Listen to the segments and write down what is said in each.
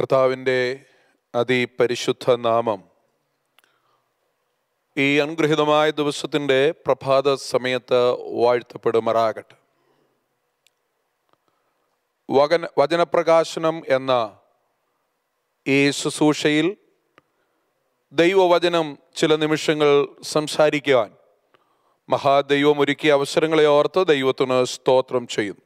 കർത്താവിൻ്റെ അതിപരിശുദ്ധ നാമം ഈ അനുഗ്രഹീതമായ ദിവസത്തിൻ്റെ പ്രഭാത സമയത്ത് വാഴ്ത്തപ്പെടുമാറാകട്ടെ വകന വചനപ്രകാശനം എന്ന ഈ ശുശ്രൂഷയിൽ ദൈവവചനം ചില നിമിഷങ്ങൾ സംസാരിക്കുവാൻ മഹാദൈവം ഒരുക്കിയ അവസരങ്ങളെ ഓർത്ത് ദൈവത്തിന് സ്തോത്രം ചെയ്യുന്നു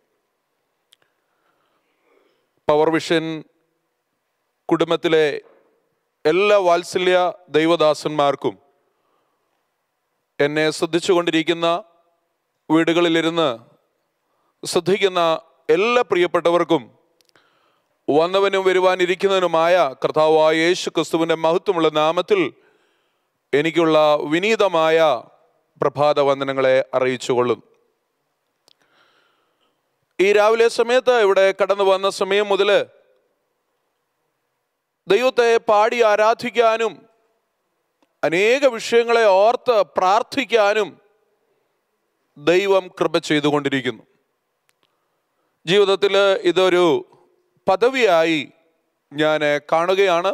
പവർ വിഷൻ കുടുംബത്തിലെ എല്ലാ വാത്സല്യ ദൈവദാസന്മാർക്കും എന്നെ ശ്രദ്ധിച്ചുകൊണ്ടിരിക്കുന്ന വീടുകളിലിരുന്ന് ശ്രദ്ധിക്കുന്ന എല്ലാ പ്രിയപ്പെട്ടവർക്കും വന്നവനും വരുവാനിരിക്കുന്നതിനുമായ കർത്താവായ യേശു ക്രിസ്തുവിൻ്റെ മഹത്വമുള്ള നാമത്തിൽ എനിക്കുള്ള വിനീതമായ പ്രഭാത വന്ദനങ്ങളെ അറിയിച്ചുകൊള്ളും ഈ രാവിലെ സമയത്ത് ഇവിടെ കടന്നു വന്ന സമയം മുതൽ ദൈവത്തെ പാടി ആരാധിക്കാനും അനേക വിഷയങ്ങളെ ഓർത്ത് പ്രാർത്ഥിക്കാനും ദൈവം കൃപ ചെയ്തുകൊണ്ടിരിക്കുന്നു ജീവിതത്തിൽ ഇതൊരു പദവിയായി ഞാൻ കാണുകയാണ്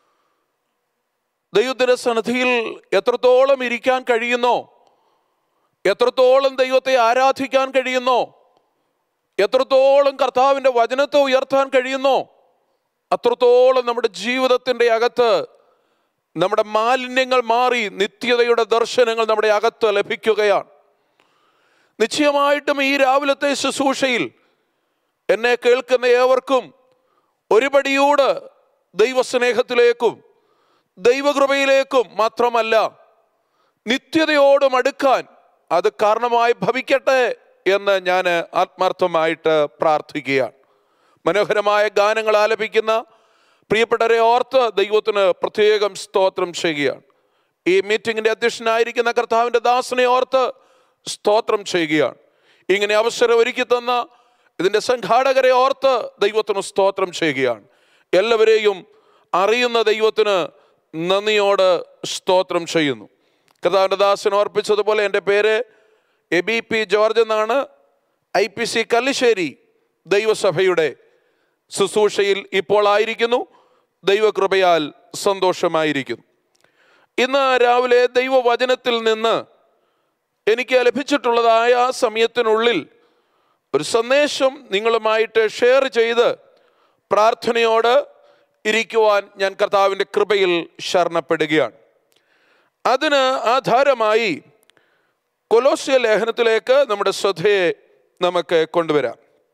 ദൈവത്തിൻ്റെ സന്നിധിയിൽ എത്രത്തോളം ഇരിക്കാൻ കഴിയുന്നോ എത്രത്തോളം ദൈവത്തെ ആരാധിക്കാൻ കഴിയുന്നോ എത്രത്തോളം കർത്താവിൻ്റെ വചനത്തെ ഉയർത്താൻ കഴിയുന്നോ അത്രത്തോളം നമ്മുടെ ജീവിതത്തിൻ്റെ അകത്ത് നമ്മുടെ മാലിന്യങ്ങൾ മാറി നിത്യതയുടെ ദർശനങ്ങൾ നമ്മുടെ അകത്ത് ലഭിക്കുകയാണ് നിശ്ചയമായിട്ടും ഈ രാവിലത്തെ ശുശ്രൂഷയിൽ എന്നെ കേൾക്കുന്ന ഏവർക്കും ഒരുപടിയൂട് ദൈവസ്നേഹത്തിലേക്കും ദൈവകൃപയിലേക്കും മാത്രമല്ല നിത്യതയോടും അടുക്കാൻ അത് കാരണമായി ഭവിക്കട്ടെ എന്ന് ഞാൻ ആത്മാർത്ഥമായിട്ട് പ്രാർത്ഥിക്കുകയാണ് മനോഹരമായ ഗാനങ്ങൾ ആലപിക്കുന്ന പ്രിയപ്പെട്ടവരെ ഓർത്ത് ദൈവത്തിന് പ്രത്യേകം സ്തോത്രം ചെയ്യുകയാണ് ഈ മീറ്റിംഗിന്റെ അധ്യക്ഷനായിരിക്കുന്ന കർത്താവിൻ്റെ ദാസനെ ഓർത്ത് സ്തോത്രം ചെയ്യുകയാണ് ഇങ്ങനെ അവസരം ഒരുക്കി തന്ന ഇതിൻ്റെ സംഘാടകരെ ഓർത്ത് ദൈവത്തിന് സ്തോത്രം ചെയ്യുകയാണ് എല്ലാവരെയും അറിയുന്ന ദൈവത്തിന് നന്ദിയോട് സ്തോത്രം ചെയ്യുന്നു കർത്താവിൻ്റെ ദാസൻ ഓർപ്പിച്ചതുപോലെ എൻ്റെ പേര് എ ബി പി ജോർജ് എന്നാണ് ഐ പി സി കല്ലിശ്ശേരി ദൈവസഭയുടെ ശുശ്രൂഷയിൽ ഇപ്പോൾ ആയിരിക്കുന്നു ദൈവകൃപയാൽ സന്തോഷമായിരിക്കുന്നു ഇന്ന് രാവിലെ ദൈവവചനത്തിൽ നിന്ന് എനിക്ക് ലഭിച്ചിട്ടുള്ളതായ സമയത്തിനുള്ളിൽ ഒരു സന്ദേശം നിങ്ങളുമായിട്ട് ഷെയർ ചെയ്ത് പ്രാർത്ഥനയോട് ഇരിക്കുവാൻ ഞാൻ കർത്താവിൻ്റെ കൃപയിൽ ശരണപ്പെടുകയാണ് അതിന് ആധാരമായി കൊലോസ്യ ലേഖനത്തിലേക്ക് നമ്മുടെ ശ്രദ്ധയെ നമുക്ക് കൊണ്ടുവരാം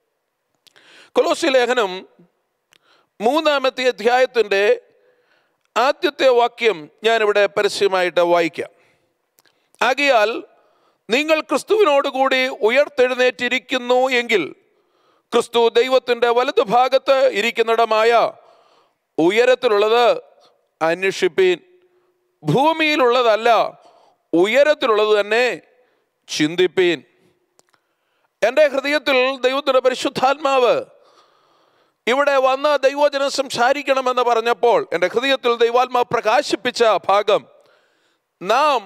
കൊലോസ്യ ലേഖനം മൂന്നാമത്തെ അധ്യായത്തിൻ്റെ ആദ്യത്തെ വാക്യം ഞാനിവിടെ പരസ്യമായിട്ട് വായിക്കാം ആകിയാൽ നിങ്ങൾ ക്രിസ്തുവിനോടുകൂടി ഉയർത്തെഴുന്നേറ്റിരിക്കുന്നു എങ്കിൽ ക്രിസ്തു ദൈവത്തിൻ്റെ വലതുഭാഗത്ത് ഇരിക്കുന്നിടമായ ഉയരത്തിലുള്ളത് അന്വേഷിപ്പീൻ ഭൂമിയിലുള്ളതല്ല ഉയരത്തിലുള്ളത് തന്നെ ചിന്തിപ്പീൻ എൻ്റെ ഹൃദയത്തിൽ ദൈവത്തിൻ്റെ പരിശുദ്ധാത്മാവ് ഇവിടെ വന്ന് ദൈവവചനം സംസാരിക്കണമെന്ന് പറഞ്ഞപ്പോൾ എൻ്റെ ഹൃദയത്തിൽ ദൈവാത്മാവ് പ്രകാശിപ്പിച്ച ഭാഗം നാം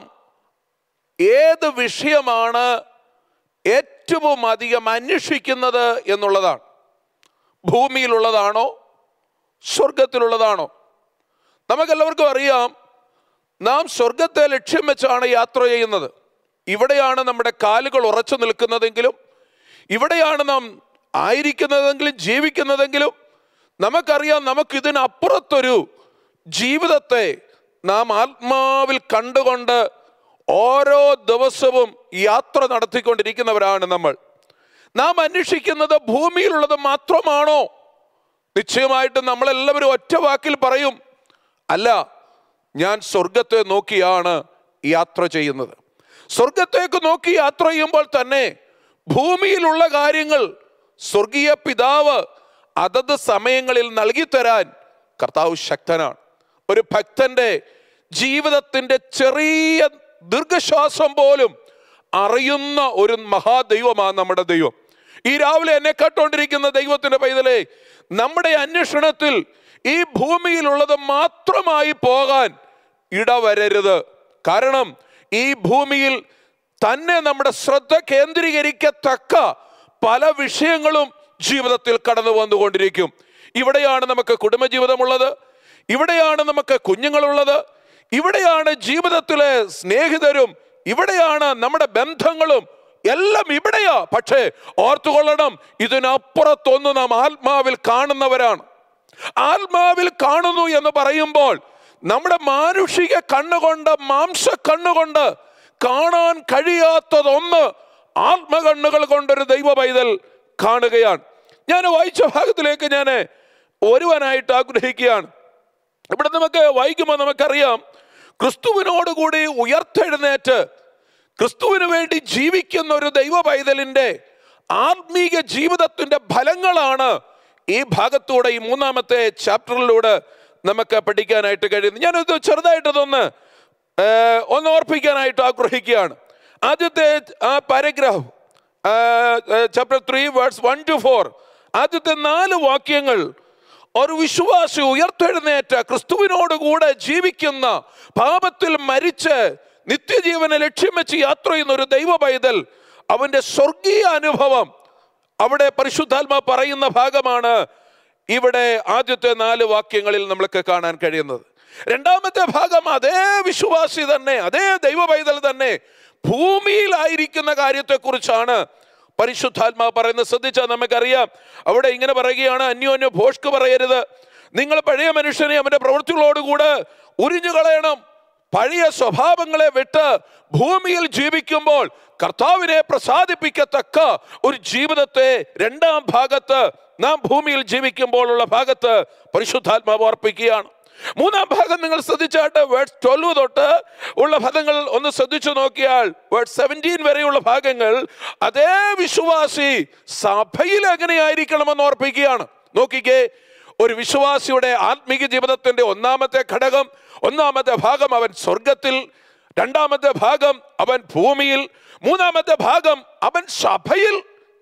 ഏത് വിഷയമാണ് ഏറ്റവും അധികം അന്വേഷിക്കുന്നത് എന്നുള്ളതാണ് ഭൂമിയിലുള്ളതാണോ സ്വർഗത്തിലുള്ളതാണോ നമുക്കെല്ലാവർക്കും അറിയാം നാം സ്വർഗത്തെ ലക്ഷ്യം വെച്ചാണ് യാത്ര ചെയ്യുന്നത് ഇവിടെയാണ് നമ്മുടെ കാലുകൾ ഉറച്ചു നിൽക്കുന്നതെങ്കിലും ഇവിടെയാണ് നാം ആയിരിക്കുന്നതെങ്കിലും ജീവിക്കുന്നതെങ്കിലും നമുക്കറിയാം നമുക്കിതിനപ്പുറത്തൊരു ജീവിതത്തെ നാം ആത്മാവിൽ കണ്ടുകൊണ്ട് ഓരോ ദിവസവും യാത്ര നടത്തിക്കൊണ്ടിരിക്കുന്നവരാണ് നമ്മൾ നാം അന്വേഷിക്കുന്നത് ഭൂമിയിലുള്ളത് മാത്രമാണോ നിശ്ചയമായിട്ടും നമ്മളെല്ലാവരും ഒറ്റ വാക്കിൽ പറയും അല്ല ഞാൻ സ്വർഗത്തെ നോക്കിയാണ് യാത്ര ചെയ്യുന്നത് സ്വർഗത്തേക്ക് നോക്കി യാത്ര ചെയ്യുമ്പോൾ തന്നെ ഭൂമിയിലുള്ള കാര്യങ്ങൾ സ്വർഗീയ പിതാവ് അതത് സമയങ്ങളിൽ നൽകിത്തരാൻ കർത്താവ് ശക്തനാണ് ഒരു ഭക്തന്റെ ജീവിതത്തിന്റെ ചെറിയ ദീർഘശ്വാസം പോലും അറിയുന്ന ഒരു മഹാദൈവമാണ് നമ്മുടെ ദൈവം ഈ രാവിലെ എന്നെ കേട്ടോണ്ടിരിക്കുന്ന ദൈവത്തിന്റെ പൈതലെ നമ്മുടെ അന്വേഷണത്തിൽ ഈ ഭൂമിയിലുള്ളത് മാത്രമായി പോകാൻ ഇടവരരുത് കാരണം ഈ ഭൂമിയിൽ തന്നെ നമ്മുടെ ശ്രദ്ധ കേന്ദ്രീകരിക്കത്തക്ക പല വിഷയങ്ങളും ജീവിതത്തിൽ കടന്നു വന്നുകൊണ്ടിരിക്കും ഇവിടെയാണ് നമുക്ക് കുടുംബജീവിതമുള്ളത് ഇവിടെയാണ് നമുക്ക് കുഞ്ഞുങ്ങളുള്ളത് ഇവിടെയാണ് ജീവിതത്തിലെ സ്നേഹിതരും ഇവിടെയാണ് നമ്മുടെ ബന്ധങ്ങളും എല്ലാം ഇവിടെയാ പക്ഷേ ഓർത്തുകൊള്ളണം ഇതിനപ്പുറത്തൊന്ന് നാം ആത്മാവിൽ കാണുന്നവരാണ് ആത്മാവിൽ കാണുന്നു എന്ന് പറയുമ്പോൾ നമ്മുടെ മാനുഷിക കണ്ണുകൊണ്ട് മാംസ കണ്ണുകൊണ്ട് കാണാൻ കഴിയാത്തതൊന്ന് ആത്മകണ്ണുകൾ കൊണ്ടൊരു ദൈവ പൈതൽ കാണുകയാണ് ഞാൻ വായിച്ച ഭാഗത്തിലേക്ക് ഞാൻ ഒരുവനായിട്ട് ആഗ്രഹിക്കുകയാണ് ഇവിടെ നമുക്ക് വായിക്കുമ്പോൾ നമുക്കറിയാം ക്രിസ്തുവിനോടുകൂടി ഉയർത്തെഴുന്നേറ്റ് ക്രിസ്തുവിന് വേണ്ടി ജീവിക്കുന്ന ഒരു ദൈവ പൈതലിൻ്റെ ആത്മീക ജീവിതത്തിൻ്റെ ഫലങ്ങളാണ് ഈ ഭാഗത്തൂടെ ഈ മൂന്നാമത്തെ ചാപ്റ്ററിലൂടെ നമുക്ക് പഠിക്കാനായിട്ട് കഴിയുന്നത് ഞാനത് ചെറുതായിട്ടതൊന്ന് ഏർ, ഒന്ന് ഓർപ്പിക്കാനായിട്ട് ആഗ്രഹിക്കുകയാണ് ആദ്യത്തെ ആ paragraph chapter three words one two four ആദ്യത്തെ നാല് വാക്യങ്ങൾ ഒരു വിശ്വാസി ഉയർത്തെഴുന്നേറ്റ ക്രിസ്തുവിനോടുകൂടെ ജീവിക്കുന്ന പാപത്തിൽ മരിച്ച് നിത്യജീവനെ ലക്ഷ്യം വെച്ച് യാത്ര ചെയ്യുന്ന ഒരു ദൈവ പൈതൽ അവന്റെ സ്വർഗീയ അനുഭവം അവിടെ പരിശുദ്ധാത്മ പറയുന്ന ഭാഗമാണ് ഇവിടെ ആദ്യത്തെ നാല് വാക്യങ്ങളിൽ നമ്മൾക്ക് കാണാൻ കഴിയുന്നത് രണ്ടാമത്തെ ഭാഗം അതേ വിശ്വാസി തന്നെ അതേ ദൈവ പൈതൽ തന്നെ ഭൂമിയിലായിരിക്കുന്ന കാര്യത്തെക്കുറിച്ചാണ് പരിശുദ്ധാത്മാ പറയുന്നത് ശ്രദ്ധിച്ചാൽ നമുക്കറിയാം അവിടെ ഇങ്ങനെ പറയുകയാണ് അന്യോന്യ ഭോഷ്ക്ക് പറയരുത് നിങ്ങൾ പഴയ മനുഷ്യനെ അവന്റെ പ്രവൃത്തികളോടുകൂടെ ഉരിഞ്ഞു കളയണം പഴയ സ്വഭാവങ്ങളെ വിട്ട് ഭൂമിയിൽ ജീവിക്കുമ്പോൾ കർത്താവിനെ പ്രസാദിപ്പിക്കത്തക്ക ഒരു ജീവിതത്തെ രണ്ടാം ഭാഗത്ത് നാം ഭൂമിയിൽ ജീവിക്കുമ്പോഴുള്ള ഭാഗത്ത് പരിശുദ്ധാത്മാവ് അർപ്പിക്കുകയാണ് മൂന്നാം ഭാഗം നിങ്ങൾ ശ്രദ്ധിച്ചാട്ട് വേർഡ് ട്വൽവ് തൊട്ട് ഉള്ള പദങ്ങൾ ഒന്ന് ശ്രദ്ധിച്ചു നോക്കിയാൽ വേർഡ് സെവൻറ്റീൻ വരെയുള്ള ഭാഗങ്ങൾ അതേ വിശ്വാസി സഭയിൽ എങ്ങനെയായിരിക്കണമെന്ന് ഓർപ്പിക്കുകയാണ് നോക്കിക്കേ ഒരു വിശ്വാസിയുടെ ആത്മീക ജീവിതത്തിന്റെ ഒന്നാമത്തെ ഘടകം ഒന്നാമത്തെ ഭാഗം അവൻ സ്വർഗത്തിൽ രണ്ടാമത്തെ ഭാഗം അവൻ ഭൂമിയിൽ മൂന്നാമത്തെ ഭാഗം അവൻ സഭയിൽ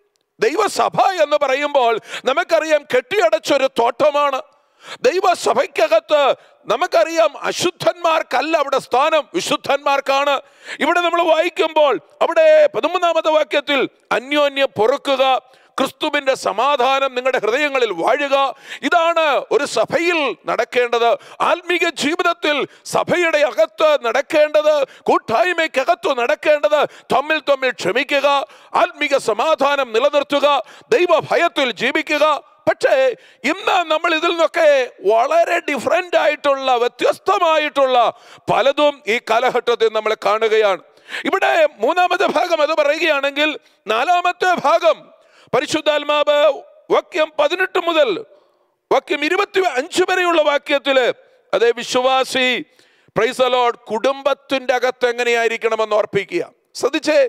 ദൈവസഭ എന്ന് പറയുമ്പോൾ നമുക്കറിയാം കെട്ടിയടച്ചൊരു തോട്ടമാണ് ദൈവസഭയ്ക്കകത്ത് നമുക്കറിയാം അശുദ്ധന്മാർക്കല്ല അവിടെ സ്ഥാനം വിശുദ്ധന്മാർക്കാണ് ഇവിടെ നമ്മൾ വായിക്കുമ്പോൾ അവിടെ പതിമൂന്നാമത്തെ വാക്യത്തിൽ അന്യോന്യം പൊറുക്കുക ക്രിസ്തുവിന്റെ സമാധാനം നിങ്ങളുടെ ഹൃദയങ്ങളിൽ വാഴുക ഇതാണ് ഒരു സഭയിൽ നടക്കേണ്ടത് ആത്മീക ജീവിതത്തിൽ സഭയുടെ അകത്ത് നടക്കേണ്ടത് കൂട്ടായ്മയ്ക്കകത്ത് നടക്കേണ്ടത് തമ്മിൽ തമ്മിൽ ക്ഷമിക്കുക ആത്മീക സമാധാനം നിലനിർത്തുക ദൈവഭയത്തിൽ ജീവിക്കുക പക്ഷേ ഇന്ന് നമ്മൾ ഇതിൽ നിന്നൊക്കെ വളരെ ഡിഫറെൻ്റ് ആയിട്ടുള്ള വ്യത്യസ്തമായിട്ടുള്ള പലതും ഈ കാലഘട്ടത്തിൽ നമ്മൾ കാണുകയാണ് ഇവിടെ മൂന്നാമത്തെ ഭാഗം അത് പറയുകയാണെങ്കിൽ നാലാമത്തെ ഭാഗം പരിശുദ്ധാത്മാവ് വാക്യം പതിനെട്ട് മുതൽ വാക്യം ഇരുപത്തി അഞ്ച് വരെയുള്ള വാക്യത്തില് അതേ വിശ്വാസി പ്രൈസലോഡ് കുടുംബത്തിന്റെ അകത്ത് എങ്ങനെയായിരിക്കണമെന്ന് ഓർപ്പിക്കുക ശ്രദ്ധിച്ചേ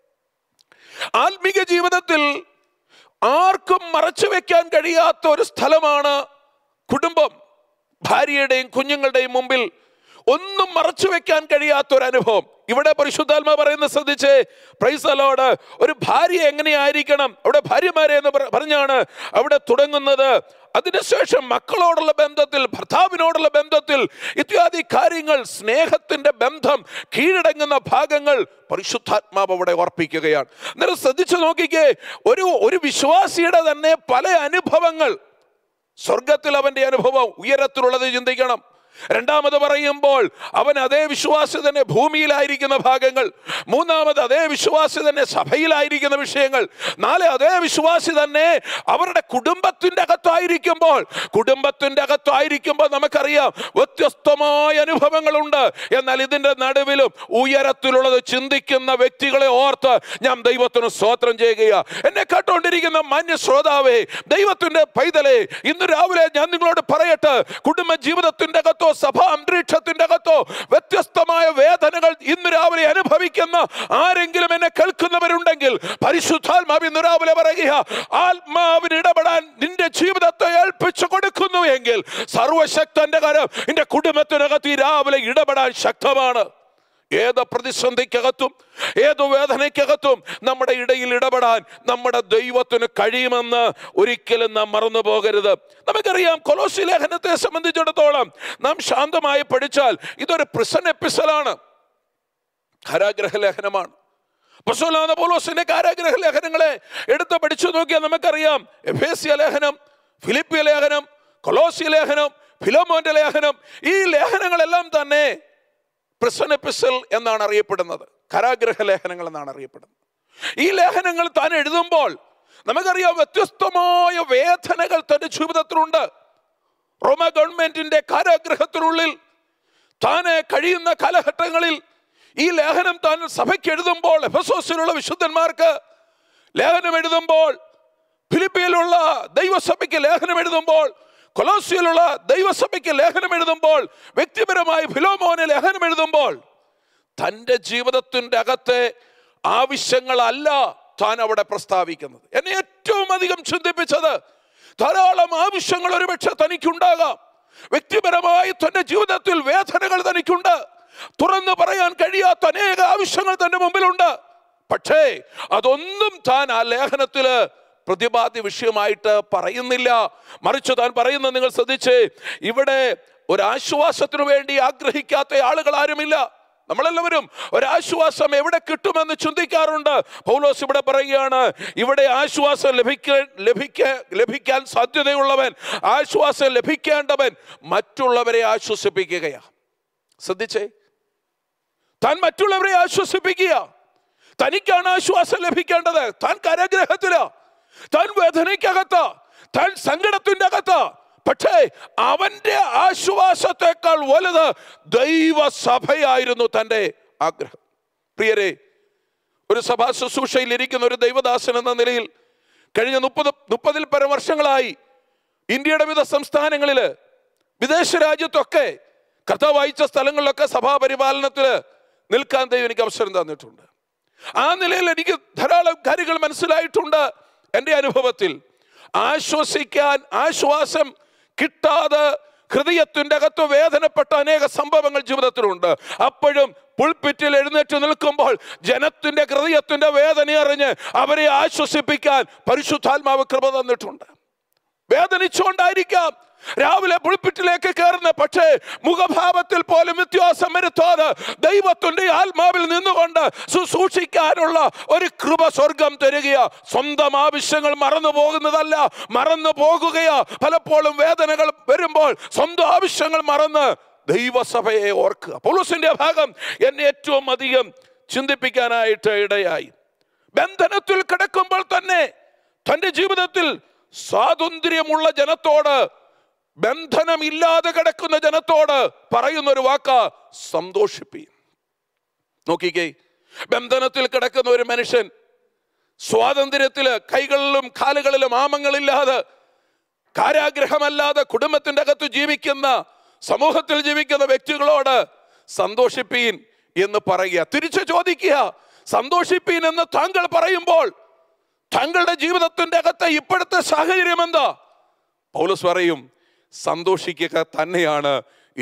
ആത്മീക ജീവിതത്തിൽ ആർക്കും മറച്ചു വെക്കാൻ കഴിയാത്ത ഒരു സ്ഥലമാണ് കുടുംബം ഭാര്യയുടെയും കുഞ്ഞുങ്ങളുടെയും മുമ്പിൽ ഒന്നും മറച്ചു വെക്കാൻ കഴിയാത്ത ഒരു അനുഭവം ഇവിടെ പരിശുദ്ധാത്മ പറയുന്ന ശ്രദ്ധിച്ച് പ്രൈസലോട് ഒരു ഭാര്യ എങ്ങനെയായിരിക്കണം അവിടെ ഭാര്യമാരെ എന്ന് പറ- പറഞ്ഞാണ് അവിടെ തുടങ്ങുന്നത് അതിനുശേഷം മക്കളോടുള്ള ബന്ധത്തിൽ ഭർത്താവിനോടുള്ള ബന്ധത്തിൽ ഇത്യാദി കാര്യങ്ങൾ സ്നേഹത്തിന്റെ ബന്ധം കീഴടങ്ങുന്ന ഭാഗങ്ങൾ പരിശുദ്ധാത്മാവ് അവിടെ ഓർപ്പിക്കുകയാണ് അന്നേരം ശ്രദ്ധിച്ചു നോക്കിക്കേ ഒരു ഒരു വിശ്വാസിയുടെ തന്നെ പല അനുഭവങ്ങൾ സ്വർഗത്തിൽ അവന്റെ അനുഭവം ഉയരത്തിലുള്ളത് ചിന്തിക്കണം രണ്ടാമത് പറയുമ്പോൾ അവൻ അതേ വിശ്വാസി തന്നെ ഭൂമിയിലായിരിക്കുന്ന ഭാഗങ്ങൾ മൂന്നാമത് അതേ വിശ്വാസി തന്നെ സഭയിലായിരിക്കുന്ന വിഷയങ്ങൾ നാല് അതേ വിശ്വാസി തന്നെ അവരുടെ കുടുംബത്തിന്റെ അകത്തായിരിക്കുമ്പോൾ കുടുംബത്തിന്റെ അകത്തായിരിക്കുമ്പോൾ നമുക്കറിയാം വ്യത്യസ്തമായ അനുഭവങ്ങളുണ്ട് എന്നാൽ ഇതിന്റെ നടുവിലും ഉയരത്തിലുള്ളത് ചിന്തിക്കുന്ന വ്യക്തികളെ ഓർത്ത് ഞാൻ ദൈവത്തിന് സ്തോത്രം ചെയ്യുക എന്നെ കേട്ടുകൊണ്ടിരിക്കുന്ന മാന്യ ശ്രോതാവേ ദൈവത്തിന്റെ പൈതലേ ഇന്ന് രാവിലെ ഞാൻ നിങ്ങളോട് പറയട്ടെ കുടുംബ ജീവിതത്തിന്റെ അകത്തോ സഭാ അന്തരീക്ഷത്തിന്റെ അകത്തോ വ്യത്യസ്തമായ വേദനകൾ ഇന്ന് രാവിലെ അനുഭവിക്കുന്ന ആരെങ്കിലും എന്നെ കേൾക്കുന്നവരുണ്ടെങ്കിൽ പരിശുദ്ധാത്മാവ് ഇന്ന് രാവിലെ പറയുക ആത്മാവിന് ഇടപെടാൻ നിന്റെ ജീവിതത്തെ ഏൽപ്പിച്ചു കൊടുക്കുന്നു എങ്കിൽ സർവശക്തന്റെ കരം നിന്റെ കുടുംബത്തിനകത്ത് ഈ രാവിലെ ഇടപെടാൻ ശക്തമാണ് ഏത് പ്രതിസന്ധിക്കകത്തും ഏത് വേദനയ്ക്കകത്തും നമ്മുടെ ഇടയിൽ ഇടപെടാൻ നമ്മുടെ ദൈവത്തിന് കഴിയുമെന്ന് ഒരിക്കലും നാം മറന്നു പോകരുത് നമുക്കറിയാം കൊലോസി ലേഖനത്തെ സംബന്ധിച്ചിടത്തോളം നാം ശാന്തമായി പഠിച്ചാൽ ഇതൊരു പ്രിസൺ എപ്പിസലാണ് കാരാഗ്രഹ ലേഖനമാണ് പശുലാന പോലോസിന്റെ കാരാഗ്രഹ ലേഖനങ്ങളെ എടുത്ത് പഠിച്ചു നോക്കിയാൽ നമുക്കറിയാം എഫേസ്യ ലേഖനം ഫിലിപ്പിയ ലേഖനം കൊലോസി ലേഖനം ഫിലോമോന്റെ ലേഖനം ഈ ലേഖനങ്ങളെല്ലാം തന്നെ പ്രിസൺ എപ്പിസൽ എന്നാണ് അറിയപ്പെടുന്നത് കരാഗ്രഹ ലേഖനങ്ങൾ എന്നാണ് അറിയപ്പെടുന്നത് ഈ ലേഖനങ്ങൾ താൻ എഴുതുമ്പോൾ നമുക്കറിയാം വ്യത്യസ്തമായ വേദനകൾ തന്റെ ജീവിതത്തിലുണ്ട് റോമ ഗവൺമെന്റിന്റെ കാരാഗ്രഹത്തിനുള്ളിൽ താന് കഴിയുന്ന കാലഘട്ടങ്ങളിൽ ഈ ലേഖനം താൻ സഭയ്ക്ക് എഴുതുമ്പോൾ എഫസോസിലുള്ള വിശുദ്ധന്മാർക്ക് ലേഖനം എഴുതുമ്പോൾ ഫിലിപ്പിയിലുള്ള ദൈവസഭയ്ക്ക് ലേഖനം എഴുതുമ്പോൾ കൊലോസിയിലുള്ള ദൈവസഭയ്ക്ക് ലേഖനം എഴുതുമ്പോൾ വ്യക്തിപരമായി ഫിലോമോന് ലേഖനം എഴുതുമ്പോൾ തൻ്റെ ജീവിതത്തിൻ്റെ അകത്തെ ആവശ്യങ്ങളല്ല താൻ അവിടെ പ്രസ്താവിക്കുന്നത് എന്നെ ഏറ്റവും അധികം ചിന്തിപ്പിച്ചത് ധാരാളം ആവശ്യങ്ങൾ ഒരുപക്ഷെ തനിക്കുണ്ടാകാം വ്യക്തിപരമായി തന്റെ ജീവിതത്തിൽ വേദനകൾ തനിക്കുണ്ട് തുറന്നു പറയാൻ കഴിയാത്ത അനേക ആവശ്യങ്ങൾ തന്റെ മുമ്പിലുണ്ട് പക്ഷേ അതൊന്നും താൻ ആ ലേഖനത്തില് പ്രതിപാദ്യ വിഷയമായിട്ട് പറയുന്നില്ല മറിച്ച് താൻ പറയുന്നത് നിങ്ങൾ ശ്രദ്ധിച്ച് ഇവിടെ ഒരാശ്വാസത്തിനു വേണ്ടി ആഗ്രഹിക്കാത്ത ആളുകൾ ആരുമില്ല നമ്മളെല്ലാവരും ഒരാശ്വാസം എവിടെ കിട്ടുമെന്ന് ചിന്തിക്കാറുണ്ട് പൗലോസ് ഇവിടെ പറയുകയാണ് ഇവിടെ ആശ്വാസം ലഭിക്കാൻ ലഭിക്ക ലഭിക്കാൻ സാധ്യതയുള്ളവൻ ആശ്വാസം ലഭിക്കേണ്ടവൻ മറ്റുള്ളവരെ ആശ്വസിപ്പിക്കുകയാ ശ്രദ്ധിച്ചേ താൻ മറ്റുള്ളവരെ ആശ്വസിപ്പിക്കുക തനിക്കാണ് ആശ്വാസം ലഭിക്കേണ്ടത് താൻ കരഗ്രഹത്തില താൻ വേദനയ്ക്കകത്ത് താൻ സങ്കടത്തിന്റെ അകത്ത് പക്ഷേ അവന്റെ ആശ്വാസത്തെക്കാൾ വലുത് ദൈവസഭയായിരുന്നു തൻ്റെ ആഗ്രഹം പ്രിയരെ ഒരു സഭാ ശുശ്രൂഷയിൽ ഇരിക്കുന്ന ഒരു ദൈവദാസൻ എന്ന നിലയിൽ കഴിഞ്ഞ മുപ്പത് മുപ്പതിൽ പരം വർഷങ്ങളായി ഇന്ത്യയുടെ വിവിധ സംസ്ഥാനങ്ങളിൽ വിദേശ രാജ്യത്തൊക്കെ കഥ വായിച്ച സ്ഥലങ്ങളിലൊക്കെ സഭാപരിപാലനത്തിൽ നിൽക്കാൻ ദൈവം എനിക്ക് അവസരം തന്നിട്ടുണ്ട് ആ നിലയിൽ എനിക്ക് ധാരാളം കാര്യങ്ങൾ മനസ്സിലായിട്ടുണ്ട് എൻ്റെ അനുഭവത്തിൽ ആശ്വസിക്കാൻ ആശ്വാസം കിട്ടാതെ ഹൃദയത്തിൻ്റെ അകത്ത് വേദനപ്പെട്ട അനേക സംഭവങ്ങൾ ജീവിതത്തിലുണ്ട് അപ്പോഴും പുൾപ്പിറ്റിൽ എഴുന്നേറ്റ് നിൽക്കുമ്പോൾ ജനത്തിന്റെ ഹൃദയത്തിന്റെ വേദന അറിഞ്ഞ് അവരെ ആശ്വസിപ്പിക്കാൻ പരിശുദ്ധാത്മാവ് കൃപ തന്നിട്ടുണ്ട് വേദനിച്ചുകൊണ്ടായിരിക്കാം രാവിലെ പുൾപ്പിറ്റിലേക്ക് കയറുന്ന പക്ഷേ മുഖഭാവത്തിൽ പോലും വ്യത്യാസം വരുത്താതെ ദൈവത്തിന്റെ ആത്മാവിൽ നിന്നുകൊണ്ട് ശുശ്രൂഷിക്കാനുള്ള ഒരു കൃപ സ്വർഗം തരികയാ സ്വന്തം ആവശ്യങ്ങൾ മറന്നു പോകുന്നതല്ല മറന്നു പോകുകയാ പലപ്പോഴും വേദനകൾ വരുമ്പോൾ സ്വന്തം ആവശ്യങ്ങൾ മറന്ന് ദൈവസഭയെ ഓർക്കുക പൗലോസിന്റെ ഭാഗം എന്നെ ഏറ്റവും അധികം ചിന്തിപ്പിക്കാനായിട്ട് ഇടയായി ബന്ധനത്തിൽ കിടക്കുമ്പോൾ തന്നെ തന്റെ ജീവിതത്തിൽ സ്വാതന്ത്ര്യമുള്ള ജനത്തോട് ബന്ധനമില്ലാതെ കിടക്കുന്ന ജനത്തോട് പറയുന്ന ഒരു വാക്ക സന്തോഷിപ്പി നോക്കിക്കേ ബന്ധനത്തിൽ കിടക്കുന്ന ഒരു മനുഷ്യൻ സ്വാതന്ത്ര്യത്തില് കൈകളിലും കാലുകളിലും ആമങ്ങളില്ലാതെ കാരാഗ്രഹമല്ലാതെ കുടുംബത്തിന്റെ അകത്ത് ജീവിക്കുന്ന സമൂഹത്തിൽ ജീവിക്കുന്ന വ്യക്തികളോട് സന്തോഷിപ്പീൻ എന്ന് പറയുക തിരിച്ചു ചോദിക്കുക സന്തോഷിപ്പീൻ എന്ന് താങ്കൾ പറയുമ്പോൾ താങ്കളുടെ ജീവിതത്തിന്റെ അകത്തെ ഇപ്പോഴത്തെ സാഹചര്യം എന്താ പൗലസ് പറയും സന്തോഷിക്കുക തന്നെയാണ്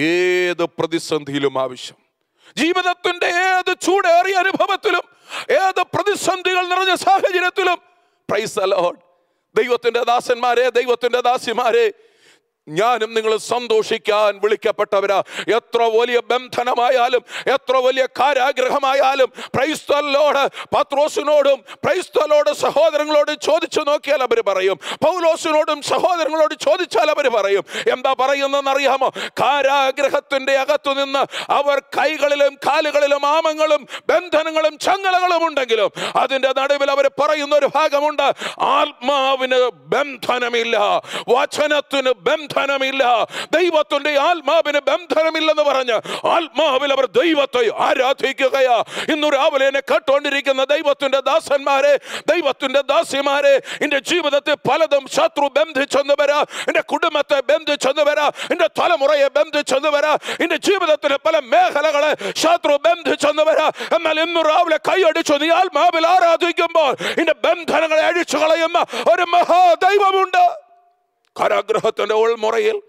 ഏത് പ്രതിസന്ധിയിലും ആവശ്യം ജീവിതത്തിന്റെ ഏത് ചൂടേറിയ അനുഭവത്തിലും ഏത് പ്രതിസന്ധികൾ നിറഞ്ഞ സാഹചര്യത്തിലും പ്രൈസ് അലോഡ് ദൈവത്തിന്റെ ദാസന്മാരെ ദൈവത്തിന്റെ ദാസിമാരെ ഞാനും നിങ്ങൾ സന്തോഷിക്കാൻ വിളിക്കപ്പെട്ടവരാ എത്ര വലിയ ബന്ധനമായാലും എത്ര വലിയ കാരാഗ്രഹമായാലും പ്രൈസ്തലോട് പത്രോസിനോടും പ്രൈസ്തലോട് സഹോദരങ്ങളോടും ചോദിച്ചു നോക്കിയാൽ അവർ പറയും പൗലോസിനോടും സഹോദരങ്ങളോട് ചോദിച്ചാൽ അവർ പറയും എന്താ പറയുന്നതെന്ന് അറിയാമോ കാരാഗ്രഹത്തിന്റെ അകത്തു നിന്ന് അവർ കൈകളിലും കാലുകളിലും ആമങ്ങളും ബന്ധനങ്ങളും ചങ്ങലകളും ഉണ്ടെങ്കിലും അതിന്റെ നടുവിൽ അവർ പറയുന്ന ഒരു ഭാഗമുണ്ട് ആത്മാവിന് ബന്ധനമില്ല വചനത്തിന് ബന്ധനമില്ല ദൈവത്തിന്റെ ആത്മാവിന് ബന്ധനമില്ലെന്ന് പറഞ്ഞ് ആത്മാവിൽ അവർ ദൈവത്തെ ആരാധിക്കുകയാ ഇന്ന് രാവിലെ എന്നെ കേട്ടോണ്ടിരിക്കുന്ന ദൈവത്തിന്റെ ദാസന്മാരെ ദൈവത്തിന്റെ ദാസിമാരെ എന്റെ ജീവിതത്തിൽ പലതും ശത്രു ബന്ധിച്ചെന്ന് വരാ എന്റെ കുടുംബത്തെ ബന്ധിച്ചെന്ന് വരാ എന്റെ തലമുറയെ ബന്ധിച്ചെന്ന് വരാ എന്റെ ജീവിതത്തിലെ പല മേഖലകളെ ശത്രു ബന്ധിച്ചെന്ന് വരാ എന്നാൽ ഇന്ന് രാവിലെ കൈയടിച്ചു നീ ആത്മാവിൽ ആരാധിക്കുമ്പോൾ എന്റെ ബന്ധനങ്ങളെ അഴിച്ചു കളയുന്ന ഒരു മഹാദൈവമുണ്ട് കാരാഗ്രഹത്തിന്റെ ഉൾമുറയിൽ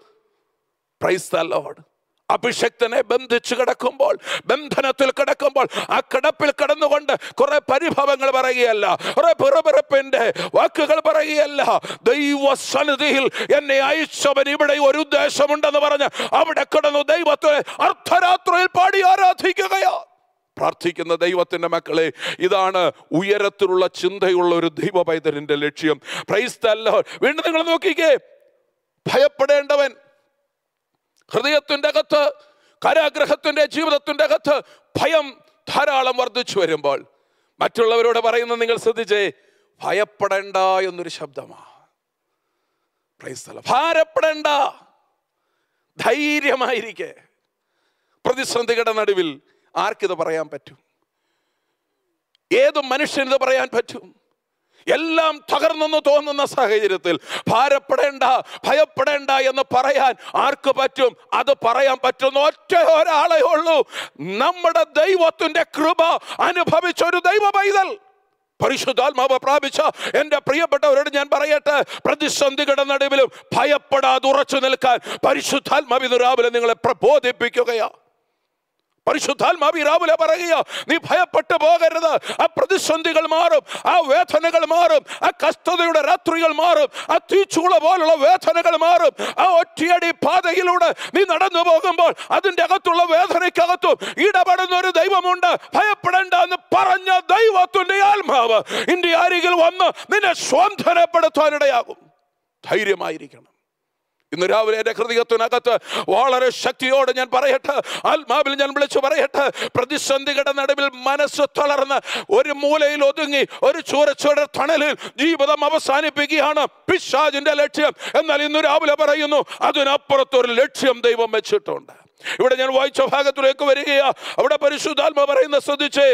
പ്രൈസ് ദ ലോർഡ് അഭിഷക്തനെ ബന്ധിച്ചു കിടക്കുമ്പോൾ ബന്ധനത്തിൽ കിടക്കുമ്പോൾ ആ കിടപ്പിൽ കിടന്നുകൊണ്ട് കുറെ പരിഭവങ്ങൾ പറയുകയല്ല കുറെ പിറപിറപ്പിന്റെ വാക്കുകൾ പറയുകയല്ല ദൈവസന്നിധിയിൽ എന്നെ അയച്ചവൻ ഇവിടെ ഒരു ഉദ്ദേശമുണ്ടെന്ന് പറഞ്ഞ് അവിടെ കിടന്നു ദൈവത്തെ അർദ്ധരാത്രിയിൽ പാടി ആരാധിക്കുകയാ പ്രാർത്ഥിക്കുന്ന ദൈവത്തിന്റെ മക്കളെ ഇതാണ് ഉയരത്തിലുള്ള ചിന്തയുള്ള ഒരു ദൈവ പൈതലിന്റെ ലക്ഷ്യം പ്രൈസ് ദ ലോർഡ് വീണ്ടും നിങ്ങൾ നോക്കിക്കേ ഭയപ്പെടേണ്ടവൻ ഹൃദയത്തിൻ്റെ അകത്ത് കാരാഗ്രഹത്തിൻ്റെ ജീവിതത്തിൻ്റെ അകത്ത് ഭയം ധാരാളം വർദ്ധിച്ചു വരുമ്പോൾ മറ്റുള്ളവരോട് പറയുന്നത് നിങ്ങൾ ശ്രദ്ധിച്ചേ ഭയപ്പെടേണ്ട എന്നൊരു ശബ്ദമാ Praise the Lord. ഭാരപ്പെടേണ്ട ധൈര്യമായിരിക്കെ പ്രതിസന്ധികളുടെ നടുവിൽ ആർക്കിത് പറയാൻ പറ്റും ഏത് മനുഷ്യനിത് പറയാൻ പറ്റും എല്ലാം തകർന്നെന്ന് തോന്നുന്ന സാഹചര്യത്തിൽ ഭാരപ്പെടേണ്ട ഭയപ്പെടേണ്ട എന്ന് പറയാൻ ആർക്ക് പറ്റും അത് പറയാൻ പറ്റുന്ന ഒറ്റ ഒരാളെ ഉള്ളൂ നമ്മുടെ ദൈവത്തിന്റെ കൃപ അനുഭവിച്ച ഒരു ദൈവ പൈതൽ പരിശുദ്ധാത്മാവ് പ്രാപിച്ച എൻ്റെ പ്രിയപ്പെട്ടവരോട് ഞാൻ പറയട്ടെ പ്രതിസന്ധികളുടെ നടുവിലും ഭയപ്പെടാതെ ഉറച്ചു നിൽക്കാൻ പരിശുദ്ധാത്മാവ് ഇന്ന് രാവിലെ നിങ്ങളെ പ്രബോധിപ്പിക്കുകയാ പരിശുദ്ധാത്മാവ് ഈ രാവിലെ പറയുക നീ ഭയപ്പെട്ടു പോകരുത് ആ പ്രതിസന്ധികൾ മാറും ആ വേദനകൾ മാറും ആ കഷ്ടതയുടെ രാത്രികൾ മാറും ആ തീച്ചൂള പോലുള്ള വേദനകൾ മാറും ആ ഒറ്റയടി പാതയിലൂടെ നീ നടന്നു പോകുമ്പോൾ അതിൻ്റെ അകത്തുള്ള വേദനയ്ക്കകത്തും ഇടപെടുന്ന ഒരു ദൈവമുണ്ട് ഭയപ്പെടേണ്ട എന്ന് പറഞ്ഞ ദൈവത്തിന്റെ ആത്മാവ് ഇന്റെ അരികിൽ വന്ന് നിന്നെ സ്വാന്തനപ്പെടുത്താനിടയാകും ധൈര്യമായിരിക്കണം ഇന്ന് രാവിലെ എൻ്റെ ഹൃദയത്തിനകത്ത് വളരെ ശക്തിയോടെ ഞാൻ പറയട്ടെ ആത്മാവിൽ ഞാൻ വിളിച്ചു പറയട്ടെ പ്രതിസന്ധികളുടെ നടുവിൽ മനസ്സ് തളർന്ന് ഒരു മൂലയിൽ ഒതുങ്ങി ഒരു ചൂരച്ചോടെ തണലിൽ ജീവിതം അവസാനിപ്പിക്കുകയാണ് പിശാജിന്റെ ലക്ഷ്യം എന്നാൽ ഇന്ന് രാവിലെ പറയുന്നു അതിനപ്പുറത്തൊരു ലക്ഷ്യം ദൈവം വെച്ചിട്ടുണ്ട് ഇവിടെ ഞാൻ വായിച്ച ഭാഗത്തിലേക്ക് വരികയാ അവിടെ പരിശുദ്ധാത്മ പറയുന്ന ശ്രദ്ധിച്ചേ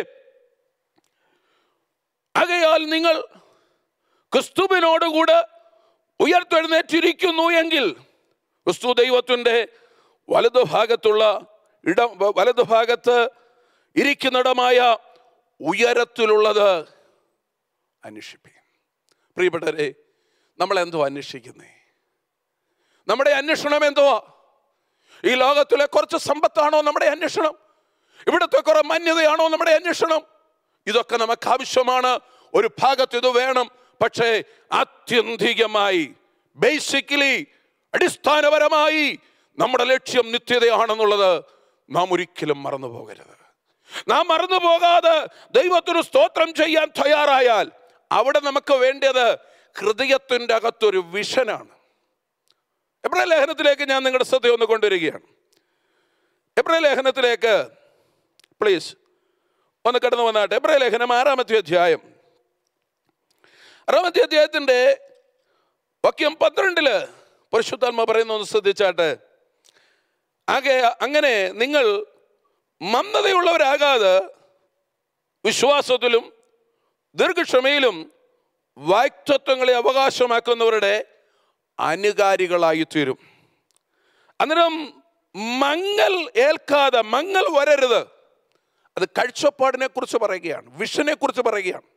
ആകയാൽ നിങ്ങൾ ക്രിസ്തുവിനോടുകൂടെ ഉയർത്തെഴുന്നേറ്റിരിക്കുന്നു എങ്കിൽ ക്രിസ്തു ദൈവത്തിൻ്റെ വലതുഭാഗത്തുള്ള ഇടം വലതുഭാഗത്ത് ഇരിക്കുന്നിടമായ ഉയരത്തിലുള്ളത് അന്വേഷിപ്പിക്കും പ്രിയപ്പെട്ടവരെ നമ്മൾ എന്തോ അന്വേഷിക്കുന്നേ നമ്മുടെ അന്വേഷണം എന്തുവാ ഈ ലോകത്തിലെ കുറച്ച് സമ്പത്താണോ നമ്മുടെ അന്വേഷണം ഇവിടുത്തെ കുറെ മാന്യതയാണോ നമ്മുടെ അന്വേഷണം ഇതൊക്കെ നമുക്ക് ആവശ്യമാണ് ഒരു ഭാഗത്ത് ഇത് വേണം പക്ഷേ ആത്യന്തികമായി ബേസിക്കലി അടിസ്ഥാനപരമായി നമ്മുടെ ലക്ഷ്യം നിത്യതയാണെന്നുള്ളത് നാം ഒരിക്കലും മറന്നു പോകരുത് നാം മറന്നു പോകാതെ ദൈവത്തിന് സ്തോത്രം ചെയ്യാൻ തയ്യാറായാൽ അവിടെ നമുക്ക് വേണ്ടത് ഹൃദയത്തിൻ്റെ അകത്തൊരു വിഷനാണ് എബ്രാഹിം ലേഖനത്തിലേക്ക് ഞാൻ നിങ്ങളുടെ ശ്രദ്ധ ഒന്ന് കൊണ്ടുവരികയാണ് എബ്രാഹിം ലേഖനത്തിലേക്ക് പ്ലീസ് ഒന്ന് കടന്നു വന്നാട്ടെ എബ്രാഹിം ലേഖനം ആറാമത്തെ അധ്യായം ആറാമത്തെ അധ്യായത്തിൻ്റെ വാക്യം പന്ത്രണ്ടില് പരിശുദ്ധാത്മ പറയുന്ന ഒന്ന് ശ്രദ്ധിച്ചാട്ടെ ആകെ അങ്ങനെ നിങ്ങൾ മന്ദതയുള്ളവരാകാതെ വിശ്വാസത്തിലും ദീർഘക്ഷമയിലും വാക്തത്വങ്ങളെ അവകാശമാക്കുന്നവരുടെ അനുകാരികളായി തീരും അന്നേരം മങ്ങൽ ഏൽക്കാതെ മങ്ങൽ വരരുത് അത് കാഴ്ചപ്പാടിനെ കുറിച്ച് പറയുകയാണ് വിഷനെ കുറിച്ച് പറയുകയാണ്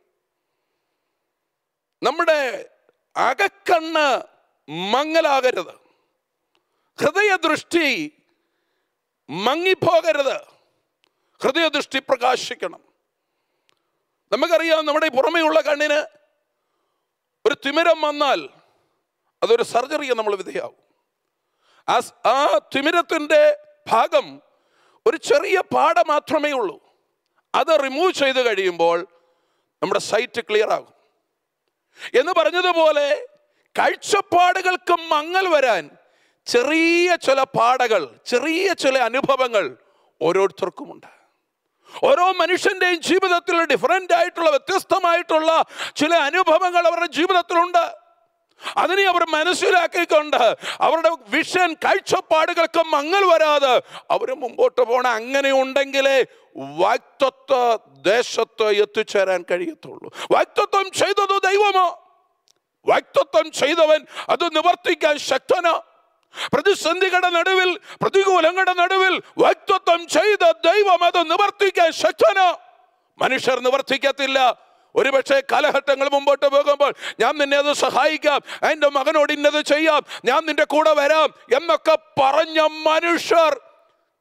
നമ്മുടെ അകക്കണ്ണ് മങ്ങലാകരുത് ഹൃദയദൃഷ്ടി മങ്ങിപ്പോകരുത് ഹൃദയദൃഷ്ടി പ്രകാശിക്കണം നമുക്കറിയാം നമ്മുടെ ഈ പുറമേയുള്ള കണ്ണിന് ഒരു തിമിരം വന്നാൽ അതൊരു സർജറിക്ക് നമ്മൾ വിധേയാവും ആ സ്- ആ തിമിരത്തിൻ്റെ ഭാഗം ഒരു ചെറിയ പാട മാത്രമേ ഉള്ളൂ അത് റിമൂവ് ചെയ്ത് കഴിയുമ്പോൾ നമ്മുടെ സൈറ്റ് ക്ലിയർ ആകും എന്ന് പറഞ്ഞതുപോലെ കാഴ്ചപ്പാടുകൾക്ക് മങ്ങൽ വരാൻ ചെറിയ ചില പാടകൾ ചെറിയ ചില അനുഭവങ്ങൾ ഓരോരുത്തർക്കുമുണ്ട് ഓരോ മനുഷ്യന്റെയും ജീവിതത്തിൽ ഡിഫറൻ്റ് ആയിട്ടുള്ള വ്യത്യസ്തമായിട്ടുള്ള ചില അനുഭവങ്ങൾ അവരുടെ ജീവിതത്തിലുണ്ട് അതിനെ അവർ മനസ്സിലാക്കിക്കൊണ്ട് അവരുടെ വിഷൻ കാഴ്ചപ്പാടുകൾക്ക് മങ്ങൽ വരാതെ അവർ മുമ്പോട്ട് പോണ അങ്ങനെ ഉണ്ടെങ്കിലേ വാക്തത്വ ദേശത്ത് എത്തിച്ചേരാൻ കഴിയത്തുള്ളൂ വാക്തത്വം ചെയ്തത് ദൈവമോ വാക്തത്വം ചെയ്തവൻ അത് നിവർത്തിക്കാൻ ശക്തനാ പ്രതിസന്ധികളുടെ നടുവിൽ പ്രതികൂലങ്ങളുടെ നടുവിൽ വാക്തത്വം ചെയ്ത ദൈവം അത് നിവർത്തിക്കാൻ ശക്തനാ മനുഷ്യർ നിവർത്തിക്കത്തില്ല ഒരുപക്ഷെ കാലഘട്ടങ്ങൾ മുമ്പോട്ട് പോകുമ്പോൾ ഞാൻ നിന്നെ അത് സഹായിക്കാം എൻ്റെ മകനോട് ഇന്നത് ചെയ്യാം ഞാൻ നിന്റെ കൂടെ വരാം എന്നൊക്കെ പറഞ്ഞ മനുഷ്യർ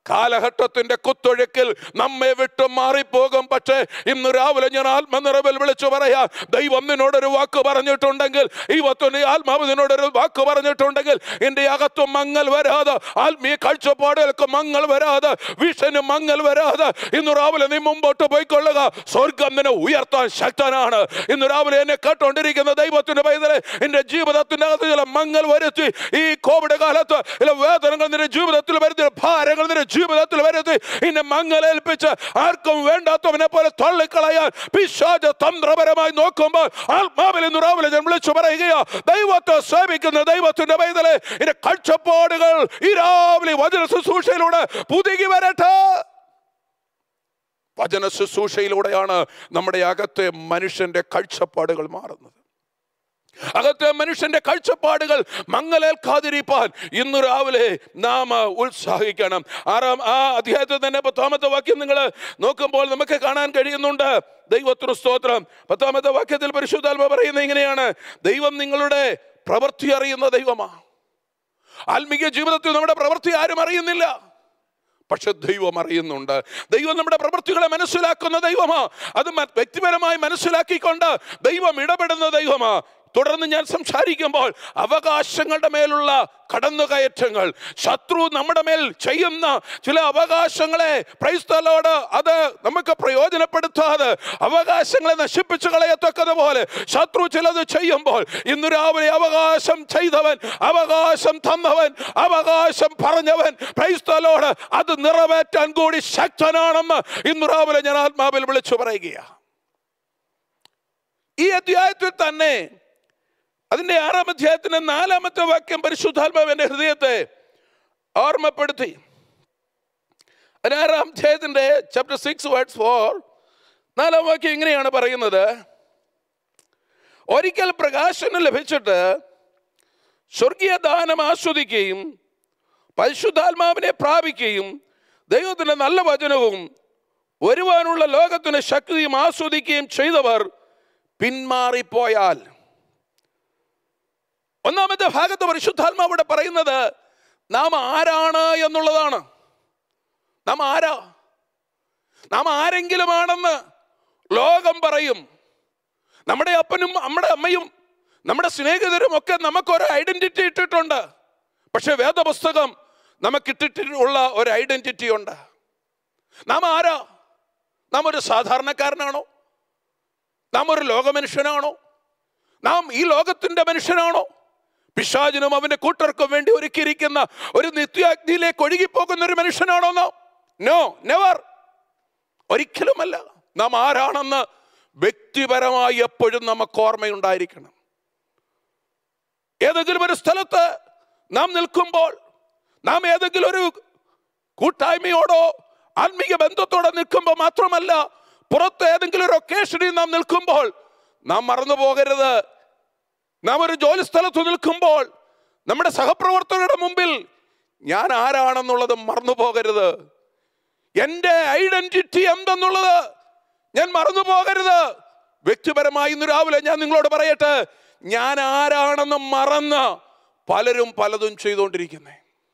കാലഘട്ടത്തിന്റെ കുത്തൊഴുക്കിൽ നമ്മെ വിട്ട് മാറിപ്പോകും പക്ഷേ ഇന്ന് രാവിലെ ഞാൻ ആത്മനിറവിൽ വിളിച്ചു പറയാ ദൈവം നിന്നോടൊരു വാക്ക് പറഞ്ഞിട്ടുണ്ടെങ്കിൽ ദൈവത്തിന്റെ ആത്മാവ് നിന്നോടൊരു വാക്ക് പറഞ്ഞിട്ടുണ്ടെങ്കിൽ എന്റെ അകത്തും മങ്ങൽ വരാതെ ആത്മീയ കാഴ്ചപ്പാടുകൾക്ക് മങ്ങൽ വരാതെ വിഷന് മങ്ങൽ വരാതെ ഇന്ന് രാവിലെ നീ മുമ്പോട്ട് പോയിക്കൊള്ളുക സ്വർഗം നിന്നെ ഉയർത്താൻ ശക്തനാണ് ഇന്ന് രാവിലെ എന്നെ കേട്ടോണ്ടിരിക്കുന്ന ദൈവത്തിന്റെ പൈതലെ എന്റെ ജീവിതത്തിന്റെ അകത്ത് ചില മങ്ങൽ വരുത്തി ഈ കോവിഡ് കാലത്ത് ചില വേദനകൾ നിന്റെ ജീവിതത്തിൽ വരുത്തി ഭാരങ്ങൾ നിന്റെ ജീവിതത്തിൽ വരുത്തി ഇന്നെ മങ്ങലേൽപ്പിച്ച് ആർക്കും വേണ്ടാത്തവനെ പോലെ തള്ളിക്കളയാൻ പിശാച തന്ത്രപരമായി നോക്കുമ്പോൾ ആത്മാവിൽ ഇന്ന് രാവിലെ ഞാൻ വിളിച്ചു പറയുകയാ ദൈവത്തെ സേവിക്കുന്ന ദൈവത്തിന്റെ പൈതലെ എന്റെ കാഴ്ചപ്പാടുകൾ ഈ രാവിലെ വചന ശുശ്രൂഷയിലൂടെ പുതുകി വരട്ടെ വചന ശുശ്രൂഷയിലൂടെയാണ് നമ്മുടെ അകത്തെ മനുഷ്യന്റെ കാഴ്ചപ്പാടുകൾ മാറുന്നത് അകത്തെ മനുഷ്യന്റെ കാഴ്ചപ്പാടുകൾ മങ്ങലേൽക്കാതിരിപ്പാൻ ഇന്ന് രാവിലെ നാം ഉത്സാഹിക്കണം ആറാം ആ അധ്യായത്തിൽ തന്നെ പത്താമത്തെ വാക്യം നിങ്ങൾ നോക്കുമ്പോൾ നമുക്ക് കാണാൻ കഴിയുന്നുണ്ട് ദൈവത്തിന് സ്തോത്രം പത്താമത്തെ വാക്യത്തിൽ പരിശുദ്ധാത്മ പറയുന്നത് ഇങ്ങനെയാണ് ദൈവം നിങ്ങളുടെ പ്രവൃത്തി അറിയുന്ന ദൈവമാ ആത്മീയ ജീവിതത്തിൽ നമ്മുടെ പ്രവൃത്തി ആരും അറിയുന്നില്ല പക്ഷെ ദൈവം അറിയുന്നുണ്ട് ദൈവം നമ്മുടെ പ്രവൃത്തികളെ മനസ്സിലാക്കുന്ന ദൈവമാ അത് മ- വ്യക്തിപരമായി മനസ്സിലാക്കിക്കൊണ്ട് ദൈവം ഇടപെടുന്ന ദൈവമാ തുടർന്ന് ഞാൻ സംസാരിക്കുമ്പോൾ അവകാശങ്ങളുടെ മേലുള്ള കടന്നുകയറ്റങ്ങൾ ശത്രു നമ്മുടെ മേൽ ചെയ്യുന്ന ചില അവകാശങ്ങളെ ക്രൈസ്തലോട് അത് നമുക്ക് പ്രയോജനപ്പെടുത്താതെ അവകാശങ്ങളെ നശിപ്പിച്ചു കളയത്തക്കതുപോലെ ശത്രു ചിലത് ചെയ്യുമ്പോൾ ഇന്ന് രാവിലെ അവകാശം ചെയ്തവൻ അവകാശം തന്നവൻ അവകാശം പറഞ്ഞവൻ ക്രൈസ്തലോട് അത് നിറവേറ്റാൻ കൂടി ശക്തനാണെന്ന് ഇന്ന് രാവിലെ ഞാൻ ആത്മാവിൽ വിളിച്ചു പറയുകയാണ് ഈ അധ്യായത്തിൽ തന്നെ അതിന്റെ ആറാം അധ്യായത്തിന്റെ നാലാമത്തെ വാക്യം പരിശുദ്ധാത്മാവ് എന്റെ ഹൃദയത്തെ ഓർമ്മപ്പെടുത്തി അതിന് ആറാം അധ്യായത്തിന്റെ ചാപ്റ്റർ സിക്സ് വേർഡ്സ് ഫോർ നാലാം വാക്യം ഇങ്ങനെയാണ് പറയുന്നത് ഒരിക്കൽ പ്രകാശനം ലഭിച്ചിട്ട് സ്വർഗീയ ദാനം ആസ്വദിക്കുകയും പരിശുദ്ധാത്മാവിനെ പ്രാപിക്കുകയും ദൈവത്തിന്റെ നല്ല വചനവും വരുവാനുള്ള ലോകത്തിന് ശക്തിയും ആസ്വദിക്കുകയും ചെയ്തവർ പിന്മാറിപ്പോയാൽ ഒന്നാമത്തെ ഭാഗത്ത് പരിശുദ്ധാത്മാവിടെ പറയുന്നത് നാം ആരാണ് എന്നുള്ളതാണ് നാം ആരാ നാം ആരെങ്കിലുമാണെന്ന് ലോകം പറയും നമ്മുടെ അപ്പനും നമ്മുടെ അമ്മയും നമ്മുടെ സ്നേഹിതരും ഒക്കെ നമുക്കൊരു ഐഡന്റിറ്റി ഇട്ടിട്ടുണ്ട് പക്ഷെ വേദപുസ്തകം നമുക്കിട്ടിട്ടുള്ള ഒരു ഐഡന്റിറ്റി ഉണ്ട് നാം ആരാ നാം ഒരു സാധാരണക്കാരനാണോ നാം ഒരു ലോകമനുഷ്യനാണോ നാം ഈ ലോകത്തിന്റെ മനുഷ്യനാണോ പിശാചിനും അവന്റെ കൂട്ടർക്കും വേണ്ടി ഒരുക്കിയിരിക്കുന്ന ഒരു നിത്യാഗ്നിയിലേക്ക് ഒഴുകിപ്പോകുന്ന ഒരു മനുഷ്യനാണോ നാം നോ നെവർ ഒരിക്കലുമല്ല നാം ആരാണെന്ന് വ്യക്തിപരമായി എപ്പോഴും നമുക്ക് ഓർമ്മയുണ്ടായിരിക്കണം ഏതെങ്കിലും ഒരു സ്ഥലത്ത് നാം നിൽക്കുമ്പോൾ നാം ഏതെങ്കിലും ഒരു കൂട്ടായ്മയോടോ ആത്മീയ ബന്ധത്തോടെ നിൽക്കുമ്പോൾ മാത്രമല്ല പുറത്ത് ഏതെങ്കിലും ഒരു ഒക്കേഷനിൽ നാം നിൽക്കുമ്പോൾ നാം മറന്നു പോകരുത് നാം ഒരു ജോലി സ്ഥലത്ത് നിൽക്കുമ്പോൾ നമ്മുടെ സഹപ്രവർത്തകരുടെ മുമ്പിൽ ഞാൻ ആരാണെന്നുള്ളത് മറന്നു പോകരുത് എൻ്റെ ഐഡന്റിറ്റി എന്തെന്നുള്ളത് ഞാൻ മറന്നു പോകരുത് വ്യക്തിപരമായി ഇന്ന് രാവിലെ ഞാൻ നിങ്ങളോട് പറയട്ടെ ഞാൻ ആരാണെന്ന് മറന്ന് പലരും പലതും ചെയ്തുകൊണ്ടിരിക്കുന്നേ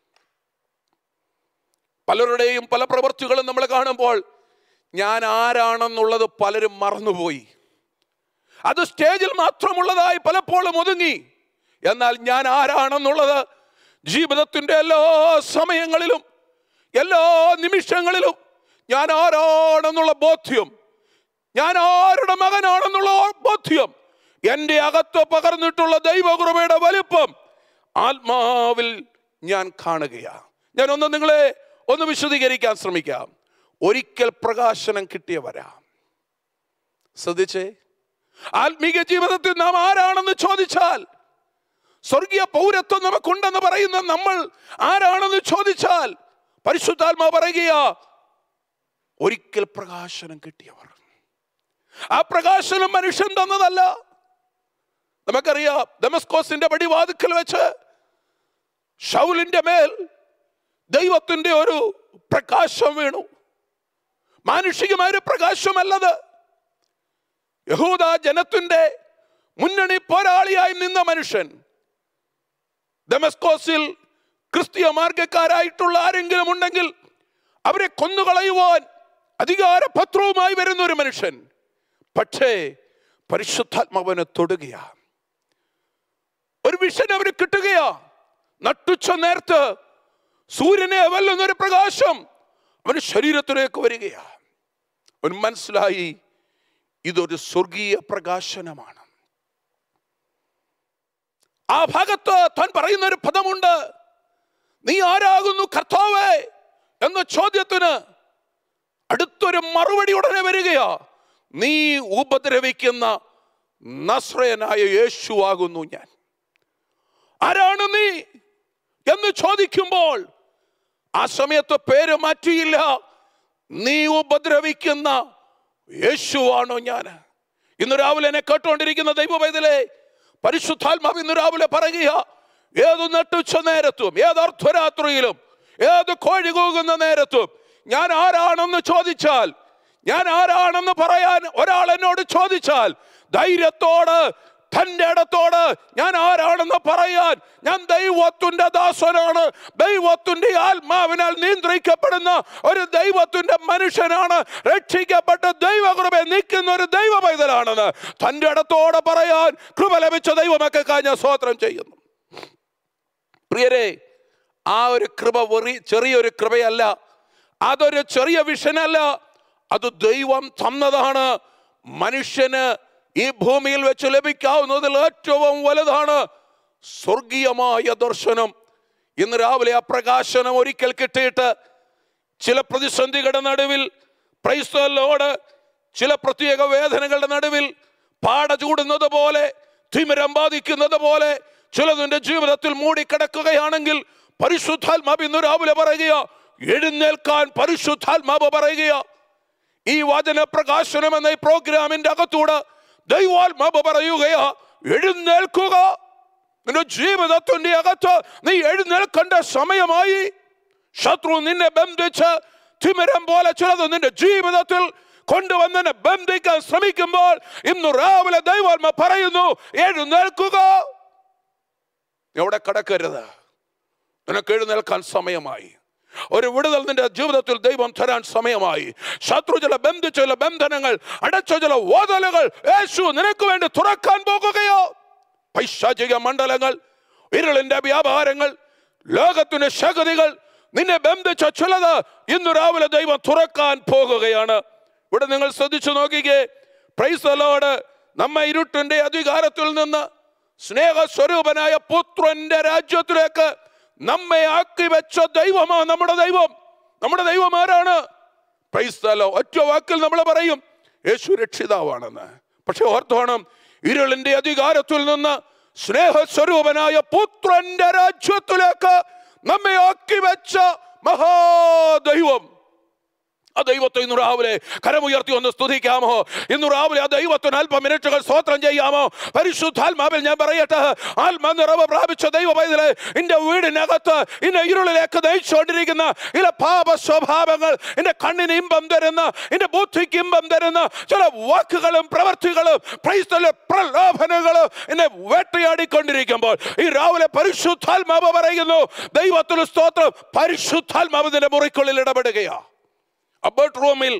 പലരുടെയും പല പ്രവൃത്തികളും നമ്മൾ കാണുമ്പോൾ ഞാൻ ആരാണെന്നുള്ളത് പലരും മറന്നുപോയി അത് സ്റ്റേജിൽ മാത്രമുള്ളതായി പലപ്പോഴും ഒതുങ്ങി എന്നാൽ ഞാൻ ആരാണെന്നുള്ളത് ജീവിതത്തിൻ്റെ എല്ലാ സമയങ്ങളിലും എല്ലാ നിമിഷങ്ങളിലും ഞാൻ ആരാണെന്നുള്ള ബോധ്യം ഞാൻ ആരുടെ മകനാണെന്നുള്ള ബോധ്യം എൻ്റെ അകത്ത് പകർന്നിട്ടുള്ള ദൈവകൃപയുടെ വലിപ്പം ആത്മാവിൽ ഞാൻ കാണുകയാണ് ഞാൻ ഒന്ന് നിങ്ങളെ ഒന്ന് വിശദീകരിക്കാൻ ശ്രമിക്കാം ഒരിക്കൽ പ്രകാശനം കിട്ടിയവരാ ശ്രദ്ധിച്ചേ ആത്മീക ജീവിതത്തിൽ നാം ആരാണെന്ന് ചോദിച്ചാൽ സ്വർഗീയ പൗരത്വം നമുക്കുണ്ടെന്ന് പറയുന്ന നമ്മൾ ആരാണെന്ന് ചോദിച്ചാൽ പരിശുദ്ധാത്മാ പറയുകയാ ഒരിക്കൽ പ്രകാശനം കിട്ടിയവർ ആ പ്രകാശനം മനുഷ്യൻ തന്നതല്ല നമുക്കറിയാം ഡെമസ്കോസിന്റെ പടിവാതുക്കൽ വെച്ച് ഷൗലിന്റെ മേൽ ദൈവത്തിന്റെ ഒരു പ്രകാശം വീണു മാനുഷികമായ ഒരു പ്രകാശമല്ലത് യഹൂദ ജനത്തിന്റെ മുന്നണി പോരാളിയായി നിന്ന മനുഷ്യൻ ഡെമസ്കോസിൽ ക്രിസ്തീയ മാർഗക്കാരായിട്ടുള്ള ആരെങ്കിലും ഉണ്ടെങ്കിൽ അവരെ കൊന്നുകളയുവാൻ അധികാരപത്രവുമായി വരുന്ന ഒരു മനുഷ്യൻ പക്ഷേ പരിശുദ്ധാത്മാവനെ തൊടുകയാ ഒരു വിഷൻ അവന് കിട്ടുകയാ നട്ടുച്ച നേരത്ത് സൂര്യനെ വല്ലുന്ന ഒരു പ്രകാശം അവന് ശരീരത്തിലേക്ക് വരികയാ അവന് മനസ്സിലായി ഇതൊരു സ്വർഗീയ പ്രകാശനമാണ് ആ ഭാഗത്ത് താൻ പറയുന്ന ഒരു പദമുണ്ട് നീ ആരാകുന്നു കർത്താവേ എന്ന ചോദ്യത്തിന് അടുത്തൊരു മറുപടി ഉടനെ വരികയാ നീ ഉപദ്രവിക്കുന്ന നസ്രയനായ യേശുവാകുന്നു ഞാൻ ആരാണ് നീ എന്ന് ചോദിക്കുമ്പോൾ ആ സമയത്ത് പേര് മാറ്റിയില്ല നീ ഉപദ്രവിക്കുന്ന യേശുവാണോ ഞാൻ ഇന്ന് രാവിലെ എന്നെ കേട്ടുകൊണ്ടിരിക്കുന്ന ദൈവവൈതലേ പരിശുദ്ധാത്മാവ് ഇന്ന് രാവിലെ പറയുക ഏത് നട്ടുച്ച നേരത്തും ഏത് അർദ്ധരാത്രിയിലും ഏത് കോഴി കൂകുന്ന നേരത്തും ഞാൻ ആരാണെന്ന് ചോദിച്ചാൽ ഞാൻ ആരാണെന്ന് പറയാൻ ഒരാൾ എന്നോട് ചോദിച്ചാൽ ധൈര്യത്തോട് തന്റെ ഇടത്തോട് ഞാൻ ആരാണെന്ന് പറയാൻ ഞാൻ ദൈവത്തിന്റെ ദാസനാണ് ദൈവത്തിന്റെ ആത്മാവിനാൽ നിയന്ത്രിക്കപ്പെടുന്ന ഒരു ദൈവത്തിന്റെ മനുഷ്യനാണ് രക്ഷിക്കപ്പെട്ട് ദൈവകൃപ നിൽക്കുന്ന ഒരു ദൈവ പൈതലാണെന്ന് തന്റെ ഇടത്തോടെ പറയാൻ കൃപ ലഭിച്ച ദൈവമൊക്കെ ഞാൻ സ്വോത്രം ചെയ്യുന്നു പ്രിയരെ ആ ഒരു കൃപ വെറി ചെറിയൊരു കൃപയല്ല അതൊരു ചെറിയ വിഷനല്ല അത് ദൈവം തന്നതാണ് മനുഷ്യന് ഈ ഭൂമിയിൽ വെച്ച് ലഭിക്കാവുന്നതിൽ ഏറ്റവും വലുതാണ് സ്വർഗീയമായ ദർശനം ഇന്ന് രാവിലെ ആ പ്രകാശനം ഒരിക്കൽ കിട്ടിയിട്ട് ചില പ്രതിസന്ധികളുടെ നടുവിൽ പ്രൈസ്തലോട് ചില പ്രത്യേക വേദനകളുടെ നടുവിൽ പാട ചൂടുന്നത് പോലെ തിമിരം ബാധിക്കുന്നത് പോലെ ചിലതിന്റെ ജീവിതത്തിൽ മൂടിക്കിടക്കുകയാണെങ്കിൽ പരിശുദ്ധാത്മാവ് ഇന്ന് രാവിലെ പറയുക എഴുന്നേൽക്കാൻ പരിശുദ്ധാത്മാവ് പറയുക ഈ വചന പ്രകാശനം എന്ന ഈ പ്രോഗ്രാമിന്റെ അകത്തൂടെ ദൈവാത്മാവ് പറയുകയാ എഴുന്നേൽക്കുക നിന്റെ ജീവിതത്തിന്റെ അകത്ത് നീ എഴുന്നേൽക്കേണ്ട സമയമായി ശത്രു നിന്നെ ബന്ധിച്ച് തിമിരം പോലെ ചിലത് നിന്റെ ജീവിതത്തിൽ കൊണ്ടുവന്നെ ബന്ധിക്കാൻ ശ്രമിക്കുമ്പോൾ ഇന്ന് രാവിലെ ദൈവാത്മ പറയുന്നു എഴുന്നേൽക്കുക എവിടെ കിടക്കരുത് നിനക്ക് എഴുന്നേൽക്കാൻ സമയമായി ഒരു വിടുതൽ നിന്റെ ജീവിതത്തിൽ ദൈവം തരാൻ സമയമായി ശത്രു ചില ബന്ധിച്ച ചില ബന്ധനങ്ങൾ അടച്ച ചില വാതലുകൾ യേശു നിനക്ക് വേണ്ടി തുറക്കാൻ പോകുകയോ പൈശാചിക മണ്ഡലങ്ങൾ ഇരുളിന്റെ വ്യാപാരങ്ങൾ ലോകത്തിന്റെ ശക്തികൾ നിന്നെ ബന്ധിച്ച ചിലത് ഇന്ന് രാവിലെ ദൈവം തുറക്കാൻ പോകുകയാണ് ഇവിടെ നിങ്ങൾ ശ്രദ്ധിച്ചു നോക്കിക്കേ പ്രൈസലോട് നമ്മെ ഇരുട്ടിന്റെ അധികാരത്തിൽ നിന്ന് സ്നേഹസ്വരൂപനായ പുത്രന്റെ രാജ്യത്തിലേക്ക് നമ്മെ ആക്കി വെച്ച ദൈവമാ നമ്മുടെ ദൈവം നമ്മുടെ ദൈവം ആരാണ് പ്രൈസ്തലോ ഒറ്റ വാക്കിൽ നമ്മൾ പറയും യേശു രക്ഷിതാവാണെന്ന് പക്ഷെ ഓർത്തോണം ഇരുളിന്റെ അധികാരത്തിൽ നിന്ന് സ്നേഹസ്വരൂപനായ പുത്രന്റെ രാജ്യത്തിലേക്ക് നമ്മെ ആക്കി വെച്ച മഹാദൈവം ആ ദൈവത്തെ ഇന്ന് രാവിലെ കരമുയർത്തി ഒന്ന് സ്തുതിക്കാമോ ഇന്ന് രാവിലെ ആ ദൈവത്തിന് അല്പം മിനിറ്റുകൾ സ്തോത്രം ചെയ്യാമോ പരിശുദ്ധാത്മാവിൽ ഞാൻ പറയട്ടെ ആത്മ നിറവ് പ്രാപിച്ച ദൈവ പൈതലെ എന്റെ വീടിനകത്ത് ഇന്ന ഇരുളിലേക്ക് നയിച്ചുകൊണ്ടിരിക്കുന്ന ഇല്ല പാപ സ്വഭാവങ്ങൾ എന്റെ കണ്ണിന് ഇമ്പം തരുന്ന എന്റെ ബുദ്ധിക്ക് ഇമ്പം തരുന്ന ചില വാക്കുകളും പ്രവർത്തികളും പ്രൈസ്തല പ്രലോഭനങ്ങളും എന്നെ വേട്ടയാടിക്കൊണ്ടിരിക്കുമ്പോൾ ഈ രാവിലെ പരിശുദ്ധാത്മാവ് പറയുന്നു ദൈവത്തിന് സ്തോത്രം പരിശുദ്ധാത്മാവ് നിന്റെ മുറിക്കുള്ളിൽ ഇടപെടുകയാ ആ ബെഡ്റൂമിൽ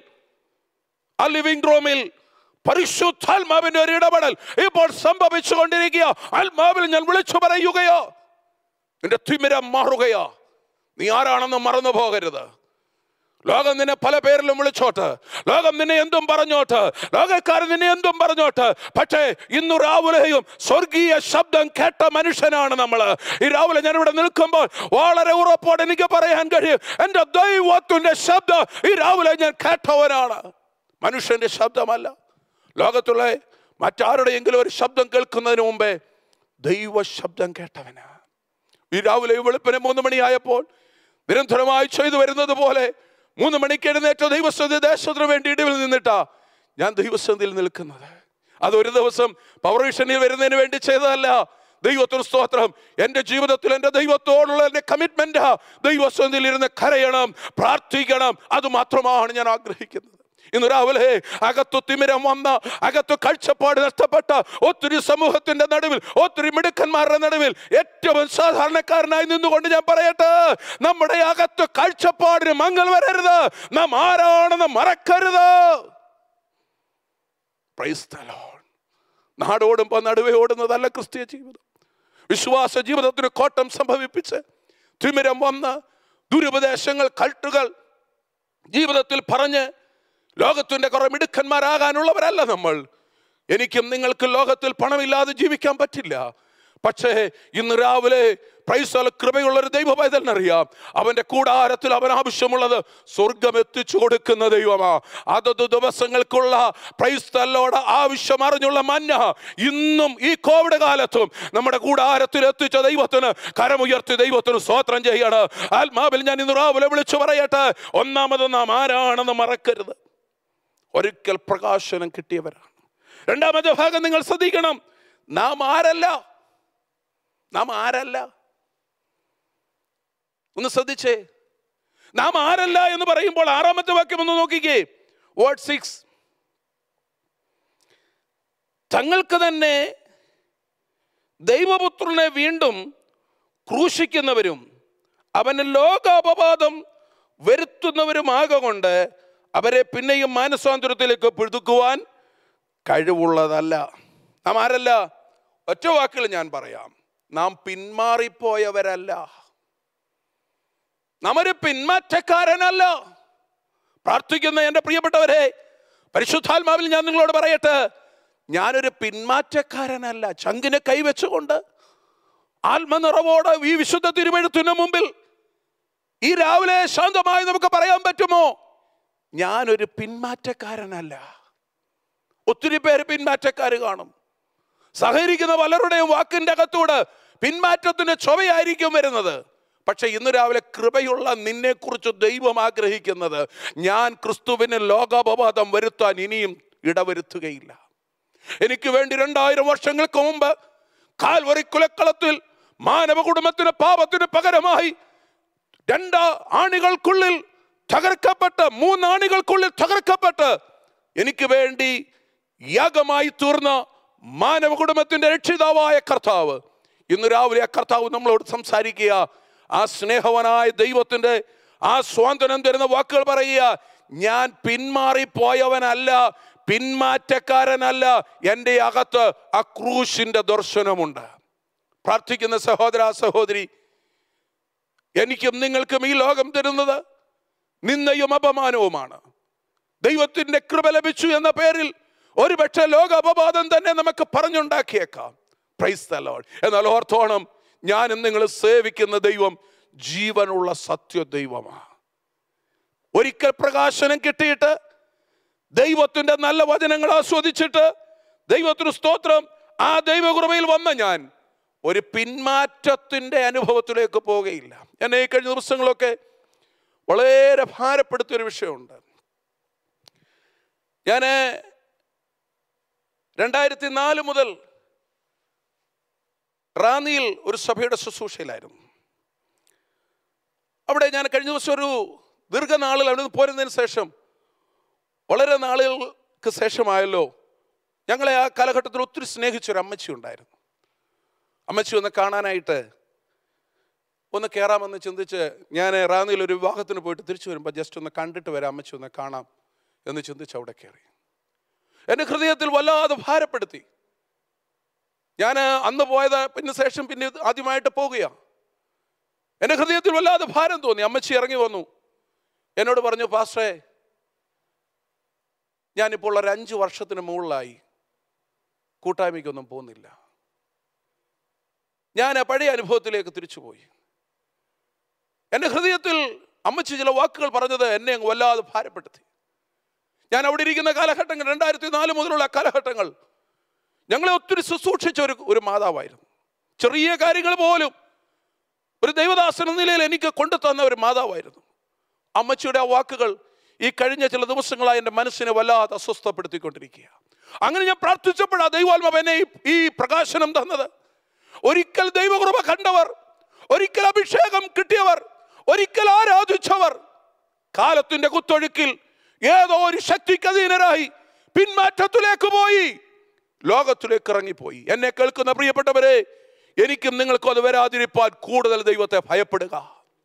ആ ലിവിംഗ് റൂമിൽ പരിശുദ്ധാത്മാവിന്റെ ഒരു ഇടപെടൽ ഇപ്പോൾ സംഭവിച്ചുകൊണ്ടിരിക്കുക ആത്മാവിൽ ഞാൻ വിളിച്ചു പറയുകയോ നിന്റെ തിമിരം മാറുകയോ നീ ആരാണെന്ന് മറന്നു പോകരുത് ലോകം നിന്നെ പല പേരിലും വിളിച്ചോട്ട് ലോകം നിന്നെ എന്തും പറഞ്ഞോട്ട് ലോകക്കാർ നിന്നെ എന്തും പറഞ്ഞോട്ട് പക്ഷേ ഇന്ന് രാവിലെയും സ്വർഗീയ ശബ്ദം കേട്ട മനുഷ്യനാണ് നമ്മൾ ഈ രാവിലെ ഞാൻ ഇവിടെ നിൽക്കുമ്പോൾ വളരെ ഉറപ്പോടെ എനിക്ക് പറയാൻ കഴിയും എൻ്റെ ദൈവത്തിന്റെ ശബ്ദം ഈ രാവിലെ ഞാൻ കേട്ടവനാണ് മനുഷ്യന്റെ ശബ്ദമല്ല ലോകത്തുള്ള മറ്റാരുടെയെങ്കിലും ഒരു ശബ്ദം കേൾക്കുന്നതിന് മുമ്പേ ദൈവ ശബ്ദം കേട്ടവനാ ഈ രാവിലെ ഈ വെളുപ്പിന് മൂന്ന് മണിയായപ്പോൾ നിരന്തരമായി ചെയ്തു വരുന്നത് പോലെ മൂന്ന് മണിക്ക് എഴുന്നേറ്റ ദൈവസ്ഥ ദേശത്തിന് വേണ്ടി ഇടിവിൽ നിന്നിട്ടാ ഞാൻ ദൈവസ്ഥയിൽ നിൽക്കുന്നത് അത് ഒരു ദിവസം പൗർവിഷനിൽ വരുന്നതിന് വേണ്ടി ചെയ്തതല്ല ദൈവത്തിന് സ്തോത്രം എൻ്റെ ജീവിതത്തിൽ എൻ്റെ ദൈവത്തോടുള്ള എൻ്റെ കമ്മിറ്റ്മെന്റ് ദൈവസ്ഥയിൽ ഇരുന്ന് കരയണം പ്രാർത്ഥിക്കണം അത് മാത്രമാണ് ഞാൻ ആഗ്രഹിക്കുന്നത് ഇന്ന് രാവിലെ അകത്തു തിമിരം വന്ന അകത്തു കാഴ്ചപ്പാട് നഷ്ടപ്പെട്ട ഒത്തിരി സമൂഹത്തിന്റെ നടുവിൽ ഒത്തിരി മിടുക്കന്മാരുടെ നടുവിൽ ഏറ്റവും സാധാരണക്കാരനായി നിന്നുകൊണ്ട് ഞാൻ പറയട്ടെ നമ്മുടെ അകത്ത് കാഴ്ചപ്പാടിന് മങ്ങൽ വരരുത് നാം ആരാണെന്ന് മറക്കരുത് Praise the Lord. നാടോടുമ്പോൾ നടുവേ ഓടുന്നതല്ല ക്രിസ്തീയ ജീവിതം വിശ്വാസ ജീവിതത്തിന് കോട്ടം സംഭവിപ്പിച്ച് തിമിരം വന്ന് ദുരുപദേശങ്ങൾ കൾട്ടുകൾ ജീവിതത്തിൽ പറഞ്ഞ് ലോകത്തിന്റെ കുറെ മിടുക്കന്മാരാകാനുള്ളവരല്ല നമ്മൾ എനിക്കും നിങ്ങൾക്കും ലോകത്തിൽ പണമില്ലാതെ ജീവിക്കാൻ പറ്റില്ല പക്ഷേ ഇന്ന് രാവിലെ പ്രൈസല കൃപയുള്ള ഒരു ദൈവ പൈതലിനറിയാം അവന്റെ കൂടാരത്തിൽ അവൻ ആവശ്യമുള്ളത് സ്വർഗം എത്തിച്ചു കൊടുക്കുന്ന ദൈവമാ അതത് ദിവസങ്ങൾക്കുള്ള പ്രൈസ്തലോട് ആവശ്യം അറിഞ്ഞുള്ള മഞ്ഞ ഇന്നും ഈ കോവിഡ് കാലത്തും നമ്മുടെ കൂടാരത്തിൽ എത്തിച്ച ദൈവത്തിന് കരമുയർത്തി ദൈവത്തിന് സ്തോത്രം ചെയ്യണം ആത്മാവിൽ ഞാൻ ഇന്ന് രാവിലെ വിളിച്ചു പറയട്ടെ ഒന്നാമത് നാം ആരാണെന്ന് മറക്കരുത് ഒരിക്കൽ പ്രകാശനം കിട്ടിയവരാണ് രണ്ടാമത്തെ ഭാഗം നിങ്ങൾ ശ്രദ്ധിക്കണം നാം ആരല്ല നാം ആരല്ല ഒന്ന് ശ്രദ്ധിച്ചേ നാം ആരല്ല എന്ന് പറയുമ്പോൾ ആറാമത്തെ വാക്യം ഒന്ന് നോക്കിക്കേ വേർഡ് സിക്സ് തങ്ങൾക്ക് തന്നെ ദൈവപുത്രനെ വീണ്ടും ക്രൂശിക്കുന്നവരും അവന് ലോകാപവാദം വരുത്തുന്നവരുമാകൊണ്ട് അവരെ പിന്നെയും മാനസാന്തരത്തിലേക്ക് പിഴുതുക്കുവാൻ കഴിവുള്ളതല്ല നാം ആരല്ല ഒറ്റ വാക്കുകൾ ഞാൻ പറയാം നാം പിന്മാറിപ്പോയവരല്ല നാം ഒരു പിന്മാറ്റക്കാരനല്ല പ്രാർത്ഥിക്കുന്ന എൻ്റെ പ്രിയപ്പെട്ടവരെ പരിശുദ്ധാത്മാവിൽ ഞാൻ നിങ്ങളോട് പറയട്ടെ ഞാനൊരു പിന്മാറ്റക്കാരനല്ല ചങ്കിനെ കൈവച്ചുകൊണ്ട് ആത്മനിറവോടെ ഈ വിശുദ്ധ തിരുവഴുത്തിന് മുമ്പിൽ ഈ രാവിലെ ശാന്തമായി നമുക്ക് പറയാൻ പറ്റുമോ ഞാനൊരു പിന്മാറ്റക്കാരനല്ല ഒത്തിരി പേര് പിന്മാറ്റക്കാർ കാണും സഹകരിക്കുന്ന പലരുടെയും വാക്കിന്റെ അകത്തൂടെ പിന്മാറ്റത്തിന്റെ ചൊവയായിരിക്കും വരുന്നത് പക്ഷെ ഇന്ന് രാവിലെ കൃപയുള്ള നിന്നെക്കുറിച്ച് ദൈവം ആഗ്രഹിക്കുന്നത് ഞാൻ ക്രിസ്തുവിന് ലോകാപവാദം വരുത്താൻ ഇനിയും ഇടവരുത്തുകയില്ല എനിക്ക് വേണ്ടി രണ്ടായിരം വർഷങ്ങൾക്ക് മുമ്പ് കാൽവറി കുലക്കളത്തിൽ മാനവ കുടുംബത്തിന് പാപത്തിന് പകരമായി രണ്ട് ആണികൾക്കുള്ളിൽ തകർക്കപ്പെട്ട് മൂന്നാണികൾക്കുള്ളിൽ തകർക്കപ്പെട്ട് എനിക്ക് വേണ്ടി യാഗമായി തീർന്ന മാനവ കുടുംബത്തിന്റെ രക്ഷിതാവായ കർത്താവ് ഇന്ന് രാവിലെ ആ കർത്താവ് നമ്മളോട് സംസാരിക്കുക ആ സ്നേഹവനായ ദൈവത്തിന്റെ ആ സ്വാതന്ത്ര്യം തരുന്ന വാക്കുകൾ പറയുക ഞാൻ പിന്മാറിപ്പോയവനല്ല പിന്മാറ്റക്കാരനല്ല എൻ്റെ അകത്ത് ആ ക്രൂശിന്റെ ദർശനമുണ്ട് പ്രാർത്ഥിക്കുന്ന സഹോദര സഹോദരി എനിക്കും നിങ്ങൾക്കും ഈ ലോകം തരുന്നത് നിന്നയും അപമാനവുമാണ് ദൈവത്തിന്റെ കൃപ ലഭിച്ചു എന്ന പേരിൽ ഒരുപക്ഷെ ലോക അപവാദം തന്നെ നമുക്ക് പറഞ്ഞുണ്ടാക്കിയേക്കാം പ്രൈസ് the Lord. എന്നാൽ ഓർത്തോണം ഞാനും നിങ്ങൾ സേവിക്കുന്ന ദൈവം ജീവനുള്ള സത്യ ദൈവമാണ് ഒരിക്കൽ പ്രകാശനം കിട്ടിയിട്ട് ദൈവത്തിന്റെ നല്ല വചനങ്ങൾ ആസ്വദിച്ചിട്ട് ദൈവത്തിന് സ്തോത്രം ആ ദൈവകൃപയിൽ വന്ന ഞാൻ ഒരു പിന്മാറ്റത്തിന്റെ അനുഭവത്തിലേക്ക് പോവുകയില്ല എന്നെ ഈ കഴിഞ്ഞ ദിവസങ്ങളൊക്കെ വളരെ ഭാരപ്പെടുത്തിയ ഒരു വിഷയമുണ്ട് ഞാൻ രണ്ടായിരത്തി നാല് മുതൽ റാന്നിയിൽ ഒരു സഭയുടെ ശുശ്രൂഷയിലായിരുന്നു അവിടെ ഞാൻ കഴിഞ്ഞ ദിവസം ഒരു ദീർഘനാളിൽ അവിടെ നിന്ന് പോരുന്നതിന് ശേഷം വളരെ നാളുകൾക്ക് ശേഷമായല്ലോ ഞങ്ങളെ ആ കാലഘട്ടത്തിൽ ഒത്തിരി സ്നേഹിച്ച ഒരു അമ്മച്ചി ഉണ്ടായിരുന്നു അമ്മച്ചി ഒന്ന് കാണാനായിട്ട് ഒന്ന് കയറാമെന്ന് ചിന്തിച്ച് ഞാൻ റാന്നിയിൽ ഒരു വിവാഹത്തിന് പോയിട്ട് തിരിച്ചു വരുമ്പോൾ ജസ്റ്റ് ഒന്ന് കണ്ടിട്ട് വരാം അമ്മച്ചി ഒന്ന് കാണാം എന്ന് ചിന്തിച്ച് അവിടെ കയറി എൻ്റെ ഹൃദയത്തിൽ വല്ലാതെ ഭാരപ്പെടുത്തി ഞാൻ അന്ന് പോയത് പിന്നെ ശേഷം പിന്നെ ഇത് ആദ്യമായിട്ട് പോകുകയാണ് എൻ്റെ ഹൃദയത്തിൽ വല്ലാതെ ഭാരം തോന്നി അമ്മച്ചി ഇറങ്ങി വന്നു എന്നോട് പറഞ്ഞു പാസ്റ്റേ ഞാനിപ്പോൾ ഒരു അഞ്ച് വർഷത്തിന് മുകളിലായി കൂട്ടായ്മയ്ക്കൊന്നും പോകുന്നില്ല ഞാൻ ആ പഴയ അനുഭവത്തിലേക്ക് തിരിച്ചുപോയി എൻ്റെ ഹൃദയത്തിൽ അമ്മച്ചി ചില വാക്കുകൾ പറഞ്ഞത് എന്നെ അങ്ങ് വല്ലാതെ ഭാരപ്പെടുത്തി ഞാൻ അവിടെ ഇരിക്കുന്ന കാലഘട്ടങ്ങൾ രണ്ടായിരത്തി നാല് മുതലുള്ള കാലഘട്ടങ്ങൾ ഞങ്ങളെ ഒത്തിരി ശുശ്രൂഷിച്ച ഒരു ഒരു മാതാവായിരുന്നു ചെറിയ കാര്യങ്ങൾ പോലും ഒരു ദൈവദാസൻ എന്ന നിലയിൽ എനിക്ക് കൊണ്ടു തന്ന ഒരു മാതാവായിരുന്നു അമ്മച്ചിയുടെ ആ വാക്കുകൾ ഈ കഴിഞ്ഞ ചില ദിവസങ്ങളായി എൻ്റെ മനസ്സിനെ വല്ലാതെ അസ്വസ്ഥപ്പെടുത്തിക്കൊണ്ടിരിക്കുക അങ്ങനെ ഞാൻ പ്രാർത്ഥിച്ചപ്പോഴാണ് ദൈവാത്മാവ് എന്നെ ഈ- ഈ പ്രകാശനം തന്നത് ഒരിക്കൽ ദൈവകൃപ കണ്ടവർ ഒരിക്കൽ അഭിഷേകം കിട്ടിയവർ ഒരിക്കൽ ആരാധിച്ചവർ കാലത്തിന്റെ കുത്തൊഴുക്കിൽ ഏതോ ഒരു ശക്തിക്ക് അധീനരായി പിന്മാറ്റത്തിലേക്ക് പോയി ലോകത്തിലേക്ക് ഇറങ്ങിപ്പോയി എന്നെ കേൾക്കുന്ന പ്രിയപ്പെട്ടവരെ എനിക്കും നിങ്ങൾക്കും അത് വരാതിരിപ്പാൻ കൂടുതൽ ദൈവത്തെ ഭയപ്പെടുക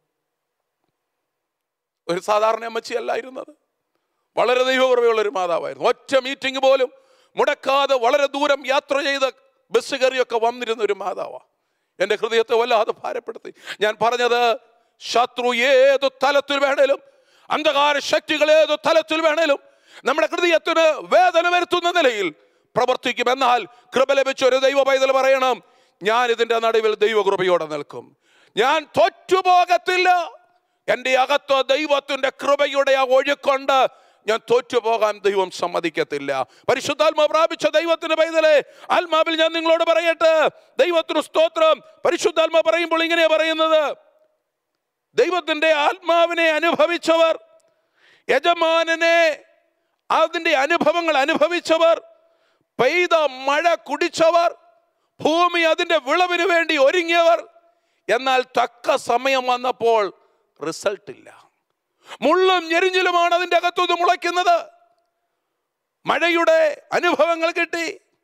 ഒരു സാധാരണ അമ്മച്ചിയല്ലായിരുന്നത് വളരെ ദൈവകൃപയുള്ള ഒരു മാതാവായിരുന്നു ഒറ്റ മീറ്റിംഗ് പോലും മുടക്കാതെ വളരെ ദൂരം യാത്ര ചെയ്ത് ബസ് കയറിയൊക്കെ വന്നിരുന്ന ഒരു മാതാവാ എൻ്റെ ഹൃദയത്തെ വല്ലാതെ ഭാരപ്പെടുത്തി ഞാൻ പറഞ്ഞത് ശത്രു ഏത് തലത്തിൽ വേണേലും അന്ധകാര ശക്തികൾ ഏത് തലത്തിൽ വേണേലും നമ്മുടെ ഹൃദയത്തിന് വേദന വരുത്തുന്ന നിലയിൽ പ്രവർത്തിക്കും എന്നാൽ കൃപ ലഭിച്ച ഒരു ദൈവ പൈതൽ പറയണം ഞാൻ ഇതിന്റെ നടുവിൽ ദൈവകൃപയോടെ നിൽക്കും ഞാൻ തോറ്റുപോകത്തില്ല എൻ്റെ അകത്ത് ദൈവത്തിന്റെ കൃപയുടെ ആ ഒഴുക്കൊണ്ട് ഞാൻ തോറ്റുപോകാൻ ദൈവം സമ്മതിക്കത്തില്ല പരിശുദ്ധാത്മ പ്രാപിച്ച ദൈവത്തിന് പൈതലെ ആത്മാവിൽ ഞാൻ നിങ്ങളോട് പറയട്ടെ ദൈവത്തിന് സ്തോത്രം പരിശുദ്ധാത്മ പറയുമ്പോൾ ഇങ്ങനെയാ പറയുന്നത് ദൈവത്തിന്റെ ആത്മാവിനെ അനുഭവിച്ചവർ യജമാനനെ അതിന്റെ അനുഭവങ്ങൾ അനുഭവിച്ചവർ പെയ്ത മഴ കുടിച്ചവർ ഭൂമി അതിന്റെ വിളവിന് വേണ്ടി ഒരുങ്ങിയവർ എന്നാൽ തക്ക സമയം വന്നപ്പോൾ റിസൾട്ട് ഇല്ല മുള്ളും ഞെരിഞ്ഞിലുമാണ് അതിൻ്റെ അകത്തുനിന്ന് മുളയ്ക്കുന്നത് മഴയുടെ അനുഭവങ്ങൾ കിട്ടി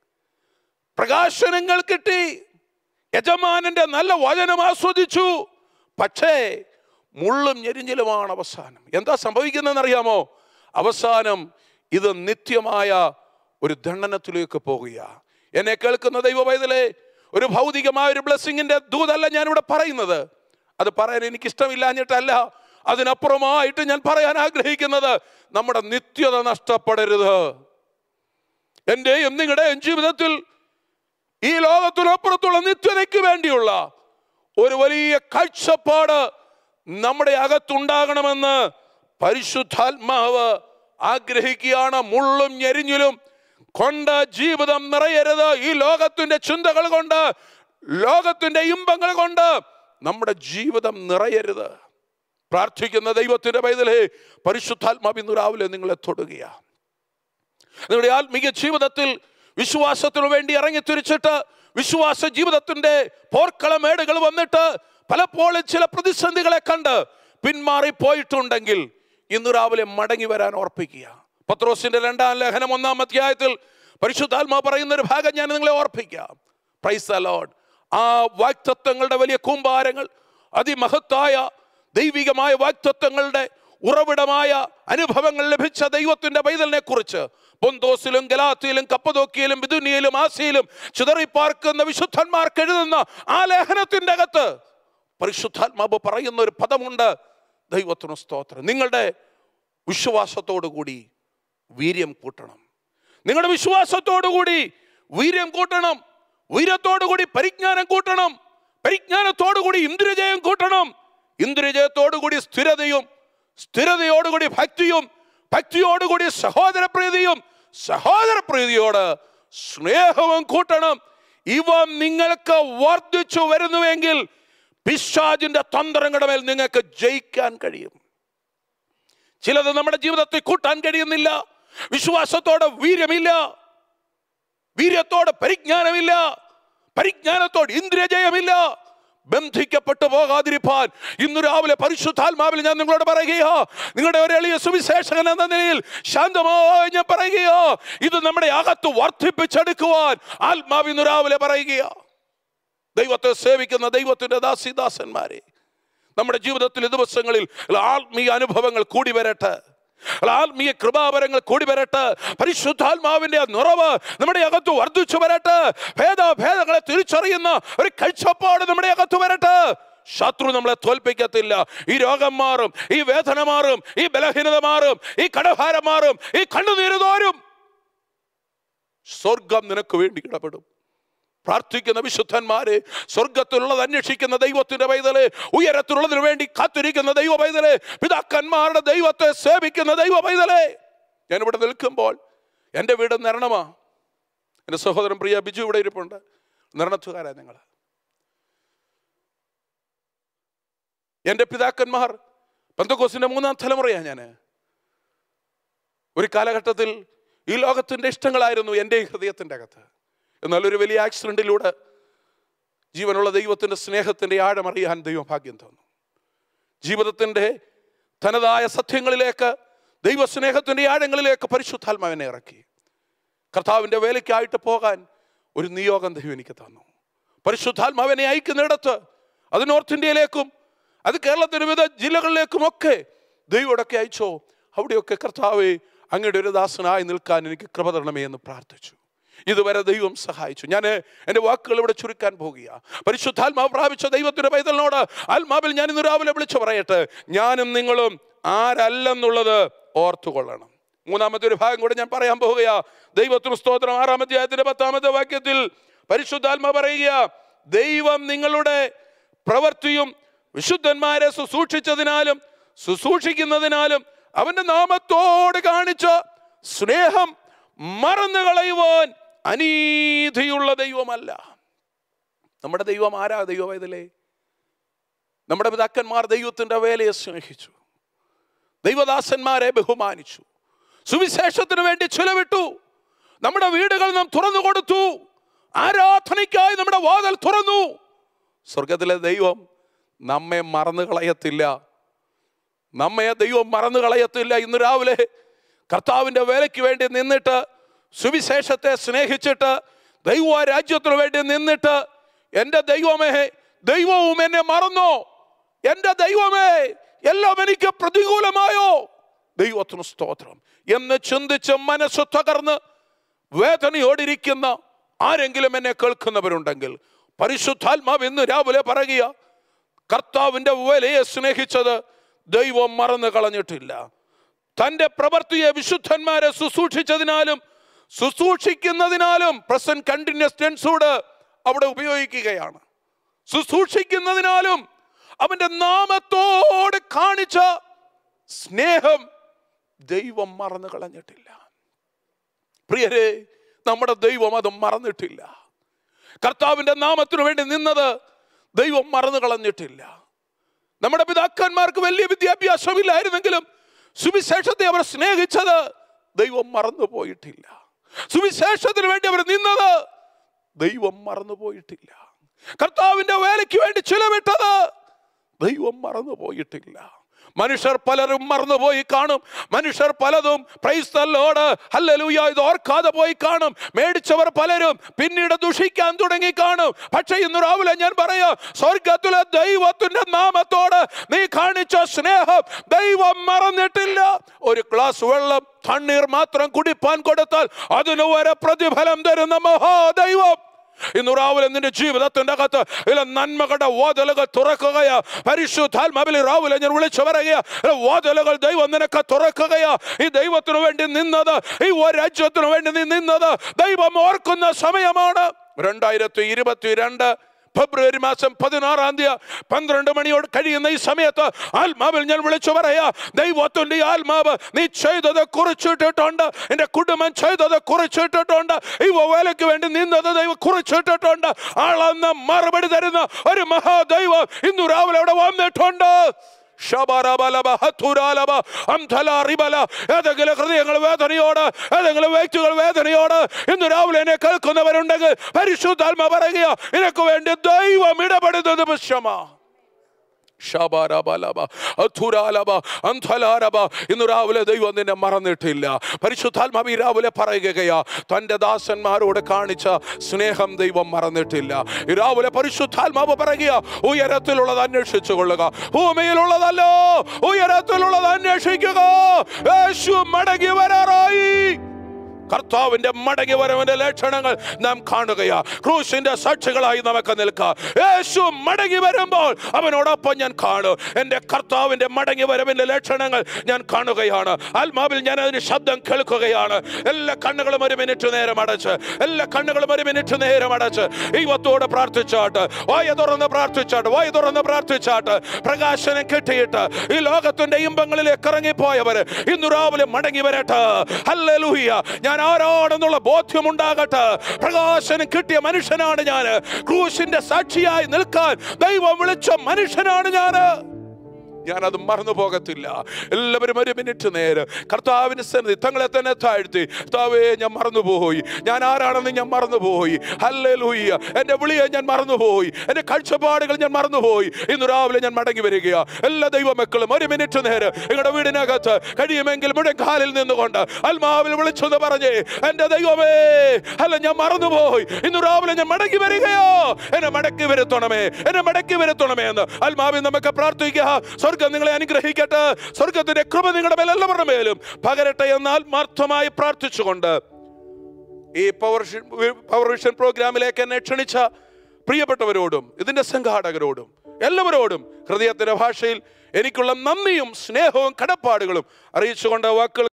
പ്രകാശനങ്ങൾ കിട്ടി യജമാനന്റെ നല്ല വചനം ആസ്വദിച്ചു പക്ഷേ മുള്ളും ഞെരിഞ്ഞിലുമാണ് അവസാനം എന്താ സംഭവിക്കുന്നതെന്ന് അറിയാമോ അവസാനം ഇത് നിത്യമായ ഒരു ദണ്ഡനത്തിലേക്ക് പോകുക എന്നെ കേൾക്കുന്ന ദൈവവൈതലെ ഒരു ഭൗതികമായ ഒരു ബ്ലെസ്സിങ്ങിന്റെ ദൂതല്ല ഞാനിവിടെ പറയുന്നത് അത് പറയാൻ എനിക്ക് ഇഷ്ടമില്ലാഞ്ഞിട്ടല്ല അതിനപ്പുറമായിട്ട് ഞാൻ പറയാൻ ആഗ്രഹിക്കുന്നത് നമ്മുടെ നിത്യത നഷ്ടപ്പെടരുത് എൻ്റെയും നിങ്ങളുടെയും ജീവിതത്തിൽ ഈ ലോകത്തിനപ്പുറത്തുള്ള നിത്യതയ്ക്ക് വേണ്ടിയുള്ള ഒരു വലിയ കാഴ്ചപ്പാട് നമ്മുടെ അകത്തുണ്ടാകണമെന്ന് പരിശുദ്ധാത്മാവ് ആഗ്രഹിക്കുകയാണ് മുള്ളും ഞെരിഞ്ഞിലും കൊണ്ട് ജീവിതം നിറയരുത് ഈ ലോകത്തിന്റെ ചിന്തകൾ കൊണ്ട് ലോകത്തിന്റെ ഇമ്പങ്ങൾ കൊണ്ട് നമ്മുടെ ജീവിതം നിറയരുത് പ്രാർത്ഥിക്കുന്ന ദൈവത്തിന്റെ പൈതലേ പരിശുദ്ധാത്മാവ് ഇന്ന് രാവിലെ നിങ്ങളെ തൊടുകയാണ് നിങ്ങളുടെ ആത്മീയ ജീവിതത്തിൽ വിശ്വാസത്തിനു വേണ്ടി ഇറങ്ങിത്തിരിച്ചിട്ട് വിശ്വാസ ജീവിതത്തിന്റെ പോർക്കളമേടുകൾ വന്നിട്ട് പലപ്പോഴും ചില പ്രതിസന്ധികളെ കണ്ട് പിന്മാറി പോയിട്ടുണ്ടെങ്കിൽ ഇന്ന് രാവിലെ മടങ്ങി വരാൻ ഓർപ്പിക്കുക പത്രോസിന്റെ രണ്ടാം ലേഖനം ഒന്നാം അധ്യായത്തിൽ പരിശുദ്ധാത്മാ പറയുന്ന ഒരു ഭാഗം ഞാൻ നിങ്ങളെ ഓർപ്പിക്കാം പ്രൈസ് അലോഡ് ആ വാക്തത്വങ്ങളുടെ വലിയ കൂമ്പാരങ്ങൾ അതിമഹത്തായ ദൈവികമായ വാക്തത്വങ്ങളുടെ ഉറവിടമായ അനുഭവങ്ങൾ ലഭിച്ച ദൈവത്തിന്റെ പൈതലിനെ കുറിച്ച് പൊന്തോസിലും ഗലാത്തിയിലും കപ്പതോക്കിയിലും ബിദുനിയിലും ആസിയിലും ചിതറിപ്പാർക്കുന്ന വിശുദ്ധന്മാർക്ക് എഴുതുന്ന ആ ലേഖനത്തിന്റെ അകത്ത് പരിശുദ്ധാത്മാവ് പറയുന്ന ഒരു പദമുണ്ട് ദൈവത്തിന് സ്തോത്രം നിങ്ങളുടെ വിശ്വാസത്തോടു കൂടി വീര്യം കൂട്ടണം നിങ്ങളുടെ വിശ്വാസത്തോടു കൂടി വീര്യം കൂട്ടണം വീര്യത്തോടു കൂടി പരിജ്ഞാനം കൂട്ടണം പരിജ്ഞാനത്തോടു കൂടി ഇന്ദ്രിയജയം കൂട്ടണം ഇന്ദ്രിയജയത്തോടു കൂടി സ്ഥിരതയും സ്ഥിരതയോടുകൂടി ഭക്തിയും ഭക്തിയോടുകൂടി സഹോദരപ്രീതിയും സഹോദരപ്രീതിയോട് സ്നേഹവും കൂട്ടണം ഇവ നിങ്ങൾക്ക് വർദ്ധിച്ചു വരുന്നുവെങ്കിൽ പിശാജിന്റെ തന്ത്രങ്ങളുടെ മേൽ നിങ്ങൾക്ക് ജയിക്കാൻ കഴിയും ചിലത് നമ്മുടെ ജീവിതത്തിൽ കൂട്ടാൻ കഴിയുന്നില്ല വിശ്വാസത്തോടെ വീര്യമില്ല വീര്യത്തോടെ പരിജ്ഞാനമില്ല പരിജ്ഞാനത്തോട് ഇന്ദ്രിയജയമില്ല ബന്ധിക്കപ്പെട്ടു പോകാതിരിപ്പാൻ ഇന്ന് രാവിലെ പരിശുദ്ധാത്മാവിൽ ഞാൻ നിങ്ങളോട് പറയുകയോ നിങ്ങളുടെ ഒരു എളിയ സുവിശേഷകൻ എന്ന നിലയിൽ ശാന്തമായി ഞാൻ പറയുകയോ ഇത് നമ്മുടെ അകത്ത് വർദ്ധിപ്പിച്ചെടുക്കുവാൻ ആത്മാവ് ഇന്ന് രാവിലെ പറയുകയോ ദൈവത്തെ സേവിക്കുന്ന ദൈവത്തിന്റെ ദാസിദാസന്മാരെ നമ്മുടെ ജീവിതത്തിലെ ദിവസങ്ങളിൽ ആത്മീയ അനുഭവങ്ങൾ കൂടി വരട്ടെ ആത്മീയ കൃപാവരങ്ങൾ കൂടി വരട്ടെ പരിശുദ്ധാത്മാവിന്റെ ആ നിറവ് നമ്മുടെ അകത്ത് വർദ്ധിച്ചു വരട്ടെ ഭേദഭേദങ്ങളെ തിരിച്ചറിയുന്ന ഒരു കാഴ്ചപ്പാട് നമ്മുടെ അകത്ത് വരട്ടെ ശത്രു നമ്മളെ തോൽപ്പിക്കത്തില്ല ഈ രോഗം മാറും ഈ വേദന മാറും ഈ ബലഹീനത മാറും ഈ കടഭാരം മാറും ഈ കണ്ണുനീര് തോരും സ്വർഗം നിനക്ക് വേണ്ടി ഇടപെടും പ്രാർത്ഥിക്കുന്ന വിശുദ്ധന്മാരെ സ്വർഗത്തിലുള്ളത് അന്വേഷിക്കുന്ന ദൈവത്തിന്റെ പൈതല് ഉയരത്തിലുള്ളതിനു വേണ്ടി കാത്തിരിക്കുന്ന ദൈവ പൈതല് പിതാക്കന്മാരുടെ ദൈവത്തെ സേവിക്കുന്ന ദൈവ പൈതലെ ഞാൻ ഇവിടെ നിൽക്കുമ്പോൾ എൻ്റെ വീട് നിരണമാ എൻ്റെ സഹോദരൻ പ്രിയ ബിജു ഇവിടെ ഇരിപ്പുണ്ട് നിരണത്തുകാരാ ഞങ്ങൾ എൻ്റെ പിതാക്കന്മാർ പന്തക്കോസിന്റെ മൂന്നാം തലമുറയാ ഞാൻ ഒരു കാലഘട്ടത്തിൽ ഈ ലോകത്തിന്റെ ഇഷ്ടങ്ങളായിരുന്നു എൻ്റെ ഈ ഹൃദയത്തിൻ്റെ അകത്ത് എന്നാൽ ഒരു വലിയ ആക്സിഡന്റിലൂടെ ജീവനുള്ള ദൈവത്തിന്റെ സ്നേഹത്തിന്റെ ആഴമറിയാൻ ദൈവം ഭാഗ്യം തന്നു ജീവിതത്തിന്റെ തനതായ സത്യങ്ങളിലേക്ക് ദൈവസ്നേഹത്തിൻ്റെ ആഴങ്ങളിലേക്ക് പരിശുദ്ധാത്മാവിനെ ഇറക്കി കർത്താവിൻ്റെ വേലയ്ക്കായിട്ട് പോകാൻ ഒരു നിയോഗം ദൈവം എനിക്ക് തന്നു പരിശുദ്ധാത്മാവിനെ അയക്കുന്നിടത്ത് അത് നോർത്ത് ഇന്ത്യയിലേക്കും അത് കേരളത്തിന് വിവിധ ജില്ലകളിലേക്കുമൊക്കെ ദൈവമൊക്കെ അയച്ചോ അവിടെയൊക്കെ കർത്താവെ അങ്ങയുടെ ഒരു ദാസനായി നിൽക്കാൻ എനിക്ക് കൃപ തരണമേ എന്ന് പ്രാർത്ഥിച്ചു ഇതുവരെ ദൈവം സഹായിച്ചു ഞാൻ എൻ്റെ വാക്കുകൾ ഇവിടെ ചുരുക്കാൻ പോകുക പരിശുദ്ധാത്മാവ് പ്രാപിച്ച ദൈവത്തിന്റെ പൈതലിനോട് ആത്മാവിൽ ഞാൻ ഇന്ന് രാവിലെ വിളിച്ചു പറയട്ടെ ഞാനും നിങ്ങളും ആരല്ലെന്നുള്ളത് ഓർത്തുകൊള്ളണം മൂന്നാമത്തെ ഒരു ഭാഗം കൂടെ ഞാൻ പറയാൻ പോവുകയാ ദൈവത്തിന് സ്തോത്രം ആറാം അധ്യായത്തിന്റെ പത്താമത്തെ വാക്യത്തിൽ പരിശുദ്ധാത്മ പറയുക ദൈവം നിങ്ങളുടെ പ്രവൃത്തിയും വിശുദ്ധന്മാരെ ശുശ്രൂഷിച്ചതിനാലും ശുശ്രൂഷിക്കുന്നതിനാലും അവന്റെ നാമത്തോട് കാണിച്ച സ്നേഹം മറന്നു കളയുവാൻ അനീതിയുള്ള ദൈവമല്ല നമ്മുടെ ദൈവം ആരാ ദൈവവേദലേ നമ്മുടെ പിതാക്കന്മാർ ദൈവത്തിന്റെ വേലയെ സ്നേഹിച്ചു ദൈവദാസന്മാരെ ബഹുമാനിച്ചു സുവിശേഷത്തിന് വേണ്ടി ചിലവിട്ടു നമ്മുടെ വീടുകൾ നാം തുറന്നു കൊടുത്തു ആരാധനയ്ക്കായി നമ്മുടെ വാതിൽ തുറന്നു സ്വർഗത്തിലെ ദൈവം നമ്മെ മറന്നു കളയത്തില്ല നമ്മെ ദൈവം മറന്നു കളയത്തില്ല ഇന്ന് രാവിലെ കർത്താവിൻ്റെ വേലയ്ക്ക് വേണ്ടി നിന്നിട്ട് സുവിശേഷത്തെ സ്നേഹിച്ചിട്ട് ദൈവ രാജ്യത്തിന് വേണ്ടി നിന്നിട്ട് എൻ്റെ ദൈവമേ ദൈവവും എന്നെ മറന്നോ എൻ്റെ ദൈവമേ എല്ലാം എനിക്ക് പ്രതികൂലമായോ ദൈവത്തിന് സ്തോത്രം എന്ന് ചിന്തിച്ച് മനസ്സ് തകർന്ന് വേദനയോടിരിക്കുന്ന ആരെങ്കിലും എന്നെ കേൾക്കുന്നവരുണ്ടെങ്കിൽ പരിശുദ്ധാത്മാവ് ഇന്ന് രാവിലെ പറയുക കർത്താവിൻ്റെ വേലയെ സ്നേഹിച്ചത് ദൈവം മറന്നു കളഞ്ഞിട്ടില്ല തൻ്റെ പ്രവൃത്തിയെ വിശുദ്ധന്മാരെ ശുശ്രൂഷിച്ചതിനാലും ശുശ്രൂഷിക്കുന്നതിനാലും പ്രസന്റ് കണ്ടിന്യൂസ് ടെൻസോട് അവിടെ ഉപയോഗിക്കുകയാണ് ശുശ്രൂഷിക്കുന്നതിനാലും അവന്റെ നാമത്തോട് കാണിച്ച സ്നേഹം ദൈവം മറന്നു കളഞ്ഞിട്ടില്ല പ്രിയരെ നമ്മുടെ ദൈവം അത് മറന്നിട്ടില്ല കർത്താവിന്റെ നാമത്തിനു വേണ്ടി നിന്നത് ദൈവം മറന്നു കളഞ്ഞിട്ടില്ല നമ്മുടെ പിതാക്കന്മാർക്ക് വലിയ വിദ്യാഭ്യാസമില്ലായിരുന്നെങ്കിലും സുവിശേഷത്തെ അവർ സ്നേഹിച്ചത് ദൈവം മറന്നു പോയിട്ടില്ല സുവിശേഷത്തിന് വേണ്ടി അവർ നിന്നത് ദൈവം മറന്നു പോയിട്ടില്ല കർത്താവിന്റെ വേലയ്ക്ക് വേണ്ടി ചിലവിട്ടത് ദൈവം മറന്നു പോയിട്ടില്ല മനുഷ്യർ പലരും മറന്നുപോയി കാണും മനുഷ്യർ പലതും പ്രൈസ്തല്ലോട് ഹല്ലലൂയ ഇത് ഓർക്കാതെ പോയി കാണും മേടിച്ചവർ പലരും പിന്നീട് ദുഷിക്കാൻ തുടങ്ങി കാണും പക്ഷെ ഇന്ന് രാവിലെ ഞാൻ പറയാ സ്വർഗത്തിലെ ദൈവത്തിന്റെ നാമത്തോട് നീ കാണിച്ച സ്നേഹം ദൈവം മറന്നിട്ടില്ല ഒരു ഗ്ലാസ് വെള്ളം തണ്ണീർ മാത്രം കുടിപ്പാൻ കൊടുത്താൽ അതിന് വരെ പ്രതിഫലം തരുന്ന മഹാദൈവം ഇന്ന് രാവിലെ നിന്റെ ജീവിതത്തിന്റെ അകത്ത് ഇല്ല നന്മകളുടെ വാതിലുകൾ തുറക്കുകയാ പരിശുദ്ധാത്മാവിൽ രാവിലെ ഞാൻ വിളിച്ചു പറയുക വാതിലുകൾ ദൈവം നിനക്ക് തുറക്കുകയാ ഈ ദൈവത്തിനു വേണ്ടി നിന്നത് ഈ രാജ്യത്തിനു വേണ്ടി നീ നിന്നത് ദൈവം ഓർക്കുന്ന സമയമാണ് രണ്ടായിരത്തി ഇരുപത്തി രണ്ട് ഫെബ്രുവരി മാസം പതിനാറാം തീയതി പന്ത്രണ്ട് മണിയോട് കഴിയുന്ന ഈ സമയത്ത് ആത്മാവിൽ ഞാൻ വിളിച്ചു പറയാ ദൈവത്തിന്റെ ആത്മാവ് നീ ചെയ്തത് കുറിച്ചിട്ടിട്ടുണ്ട് എന്റെ കുടുംബം ചെയ്തത് കുറിച്ചിട്ടിട്ടുണ്ട് ഈ വേലയ്ക്ക് വേണ്ടി നിന്നത് ദൈവം കുറിച്ചിട്ടിട്ടുണ്ട് ആളെന്ന മറുപടി തരുന്ന ഒരു മഹാദൈവം ഇന്നു രാവിലെ അവിടെ വന്നിട്ടുണ്ട് ഷബറബലബ, ഹത്തുരാലബ, അംധലാറിബല. ഏതെങ്കിലും ഹൃദയങ്ങൾ വേദനയോട് ഏതെങ്കിലും വ്യക്തികൾ വേദനയോട് ഇന്ന് രാവിലെ എന്നെ കേൾക്കുന്നവരുണ്ടെങ്കിൽ പരിശുദ്ധാത്മ പറയുക നിനക്ക് വേണ്ടി ദൈവം ഇടപെടുന്ന നിമിഷമാ ഷബാരബലബ, അധുരാലബ, അന്ധലാരബ. ഇന്ന് രാവിലെ ദൈവം നിന്നെ മറന്നിട്ടില്ല പരിശുദ്ധാത്മാവ് ഈ രാവിലെ പറയുകയാ തന്റെ ദാസന്മാരോട് കാണിച്ച സ്നേഹം ദൈവം മറന്നിട്ടില്ല ഈ രാവിലെ പരിശുദ്ധാത്മാവ് പറയുക ഉയരത്തിലുള്ളത് അന്വേഷിച്ചു കൊള്ളുക ഭൂമിയിലുള്ളതല്ലോ ഉയരത്തിലുള്ളത് അന്വേഷിക്കുക യേശു മടങ്ങി വരാറായി കർത്താവിന്റെ മടങ്ങി വരവിന്റെ ലക്ഷണങ്ങൾ നാം കാണുകയാ ക്രൂശിന്റെ സാക്ഷികളായി നമുക്ക് നിൽക്കാം യേശു മടങ്ങി വരുമ്പോൾ അവനോടൊപ്പം ഞാൻ കാണും എൻ്റെ കർത്താവിന്റെ മടങ്ങി വരവിന്റെ ലക്ഷണങ്ങൾ ഞാൻ കാണുകയാണ് ആത്മാവിൽ ഞാൻ അതിന് ശബ്ദം കേൾക്കുകയാണ് എല്ലാ കണ്ണുകളും ഒരു മിനിറ്റ് നേരം അടച്ച് എല്ലാ കണ്ണുകളും ഒരു മിനിറ്റ് നേരം അടച്ച് ദൈവത്തോട് പ്രാർത്ഥിച്ചാട്ട് വായ തുറന്ന് പ്രാർത്ഥിച്ചാട്ട് വായ തുറന്ന് പ്രാർത്ഥിച്ചാട്ട് പ്രകാശനം കിട്ടിയിട്ട് ഈ ലോകത്തിന്റെ ഇമ്പങ്ങളിലേക്ക് ഇറങ്ങിപ്പോയവര് ഇന്ന് രാവിലെ മടങ്ങി വരട്ടെ ഹല്ലേലൂയ ഞാൻ ആരാണെന്നുള്ള ബോധ്യമുണ്ടാകട്ടെ പ്രകാശനം കിട്ടിയ മനുഷ്യനാണ് ഞാൻ ക്രൂശിന്റെ സാക്ഷിയായി നിൽക്കാൻ ദൈവം വിളിച്ച മനുഷ്യനാണ് ഞാൻ ഞാനത് മറന്നു പോകത്തില്ല എല്ലാവരും ഒരു മിനിറ്റ് നേരം കർത്താവിന് സന്നിധി തങ്ങളെ തന്നെ താഴ്ത്തി കർത്താവേ ഞാൻ മറന്നുപോയി ഞാൻ ആരാണെന്ന് ഞാൻ മറന്നുപോയി ഹല്ലേലൂയ്യ എൻ്റെ വിളിയെ ഞാൻ മറന്നുപോയി എൻ്റെ കാഴ്ചപ്പാടുകൾ ഞാൻ മറന്നുപോയി ഇന്ന് രാവിലെ ഞാൻ മടങ്ങി വരികയാ എല്ലാ ദൈവമക്കളും ഒരു മിനിറ്റ് നേരം നിങ്ങളുടെ വീടിനകത്ത് കഴിയുമെങ്കിൽ മുഴങ്കാലിൽ നിന്നുകൊണ്ട് ആത്മാവിൽ വിളിച്ചെന്ന് പറഞ്ഞേ എൻ്റെ ദൈവമേ അല്ല ഞാൻ മറന്നുപോയി ഇന്ന് രാവിലെ ഞാൻ മടങ്ങി വരികയോ എന്നെ മടക്കി വരുത്തണമേ എന്നെ മടക്കി വരുത്തണമേ എന്ന് ആത്മാവിൽ നമുക്ക് പ്രാർത്ഥിക്കുക സ്വർഗം നിങ്ങളെ അനുഗ്രഹിക്കട്ടെ സ്വർഗത്തിന്റെ കൃപ നിങ്ങളുടെ മേൽ എല്ലാവരുടെ മേലും പകരട്ടെ എന്ന് ആത്മാർത്ഥമായി പ്രാർത്ഥിച്ചുകൊണ്ട് ഈ പവർ പവർ വിഷൻ പ്രോഗ്രാമിലേക്ക് എന്നെ ക്ഷണിച്ച പ്രിയപ്പെട്ടവരോടും ഇതിന്റെ സംഘാടകരോടും എല്ലാവരോടും ഹൃദയത്തിന്റെ ഭാഷയിൽ എനിക്കുള്ള നന്ദിയും സ്നേഹവും കടപ്പാടുകളും അറിയിച്ചുകൊണ്ട് വാക്കുകൾ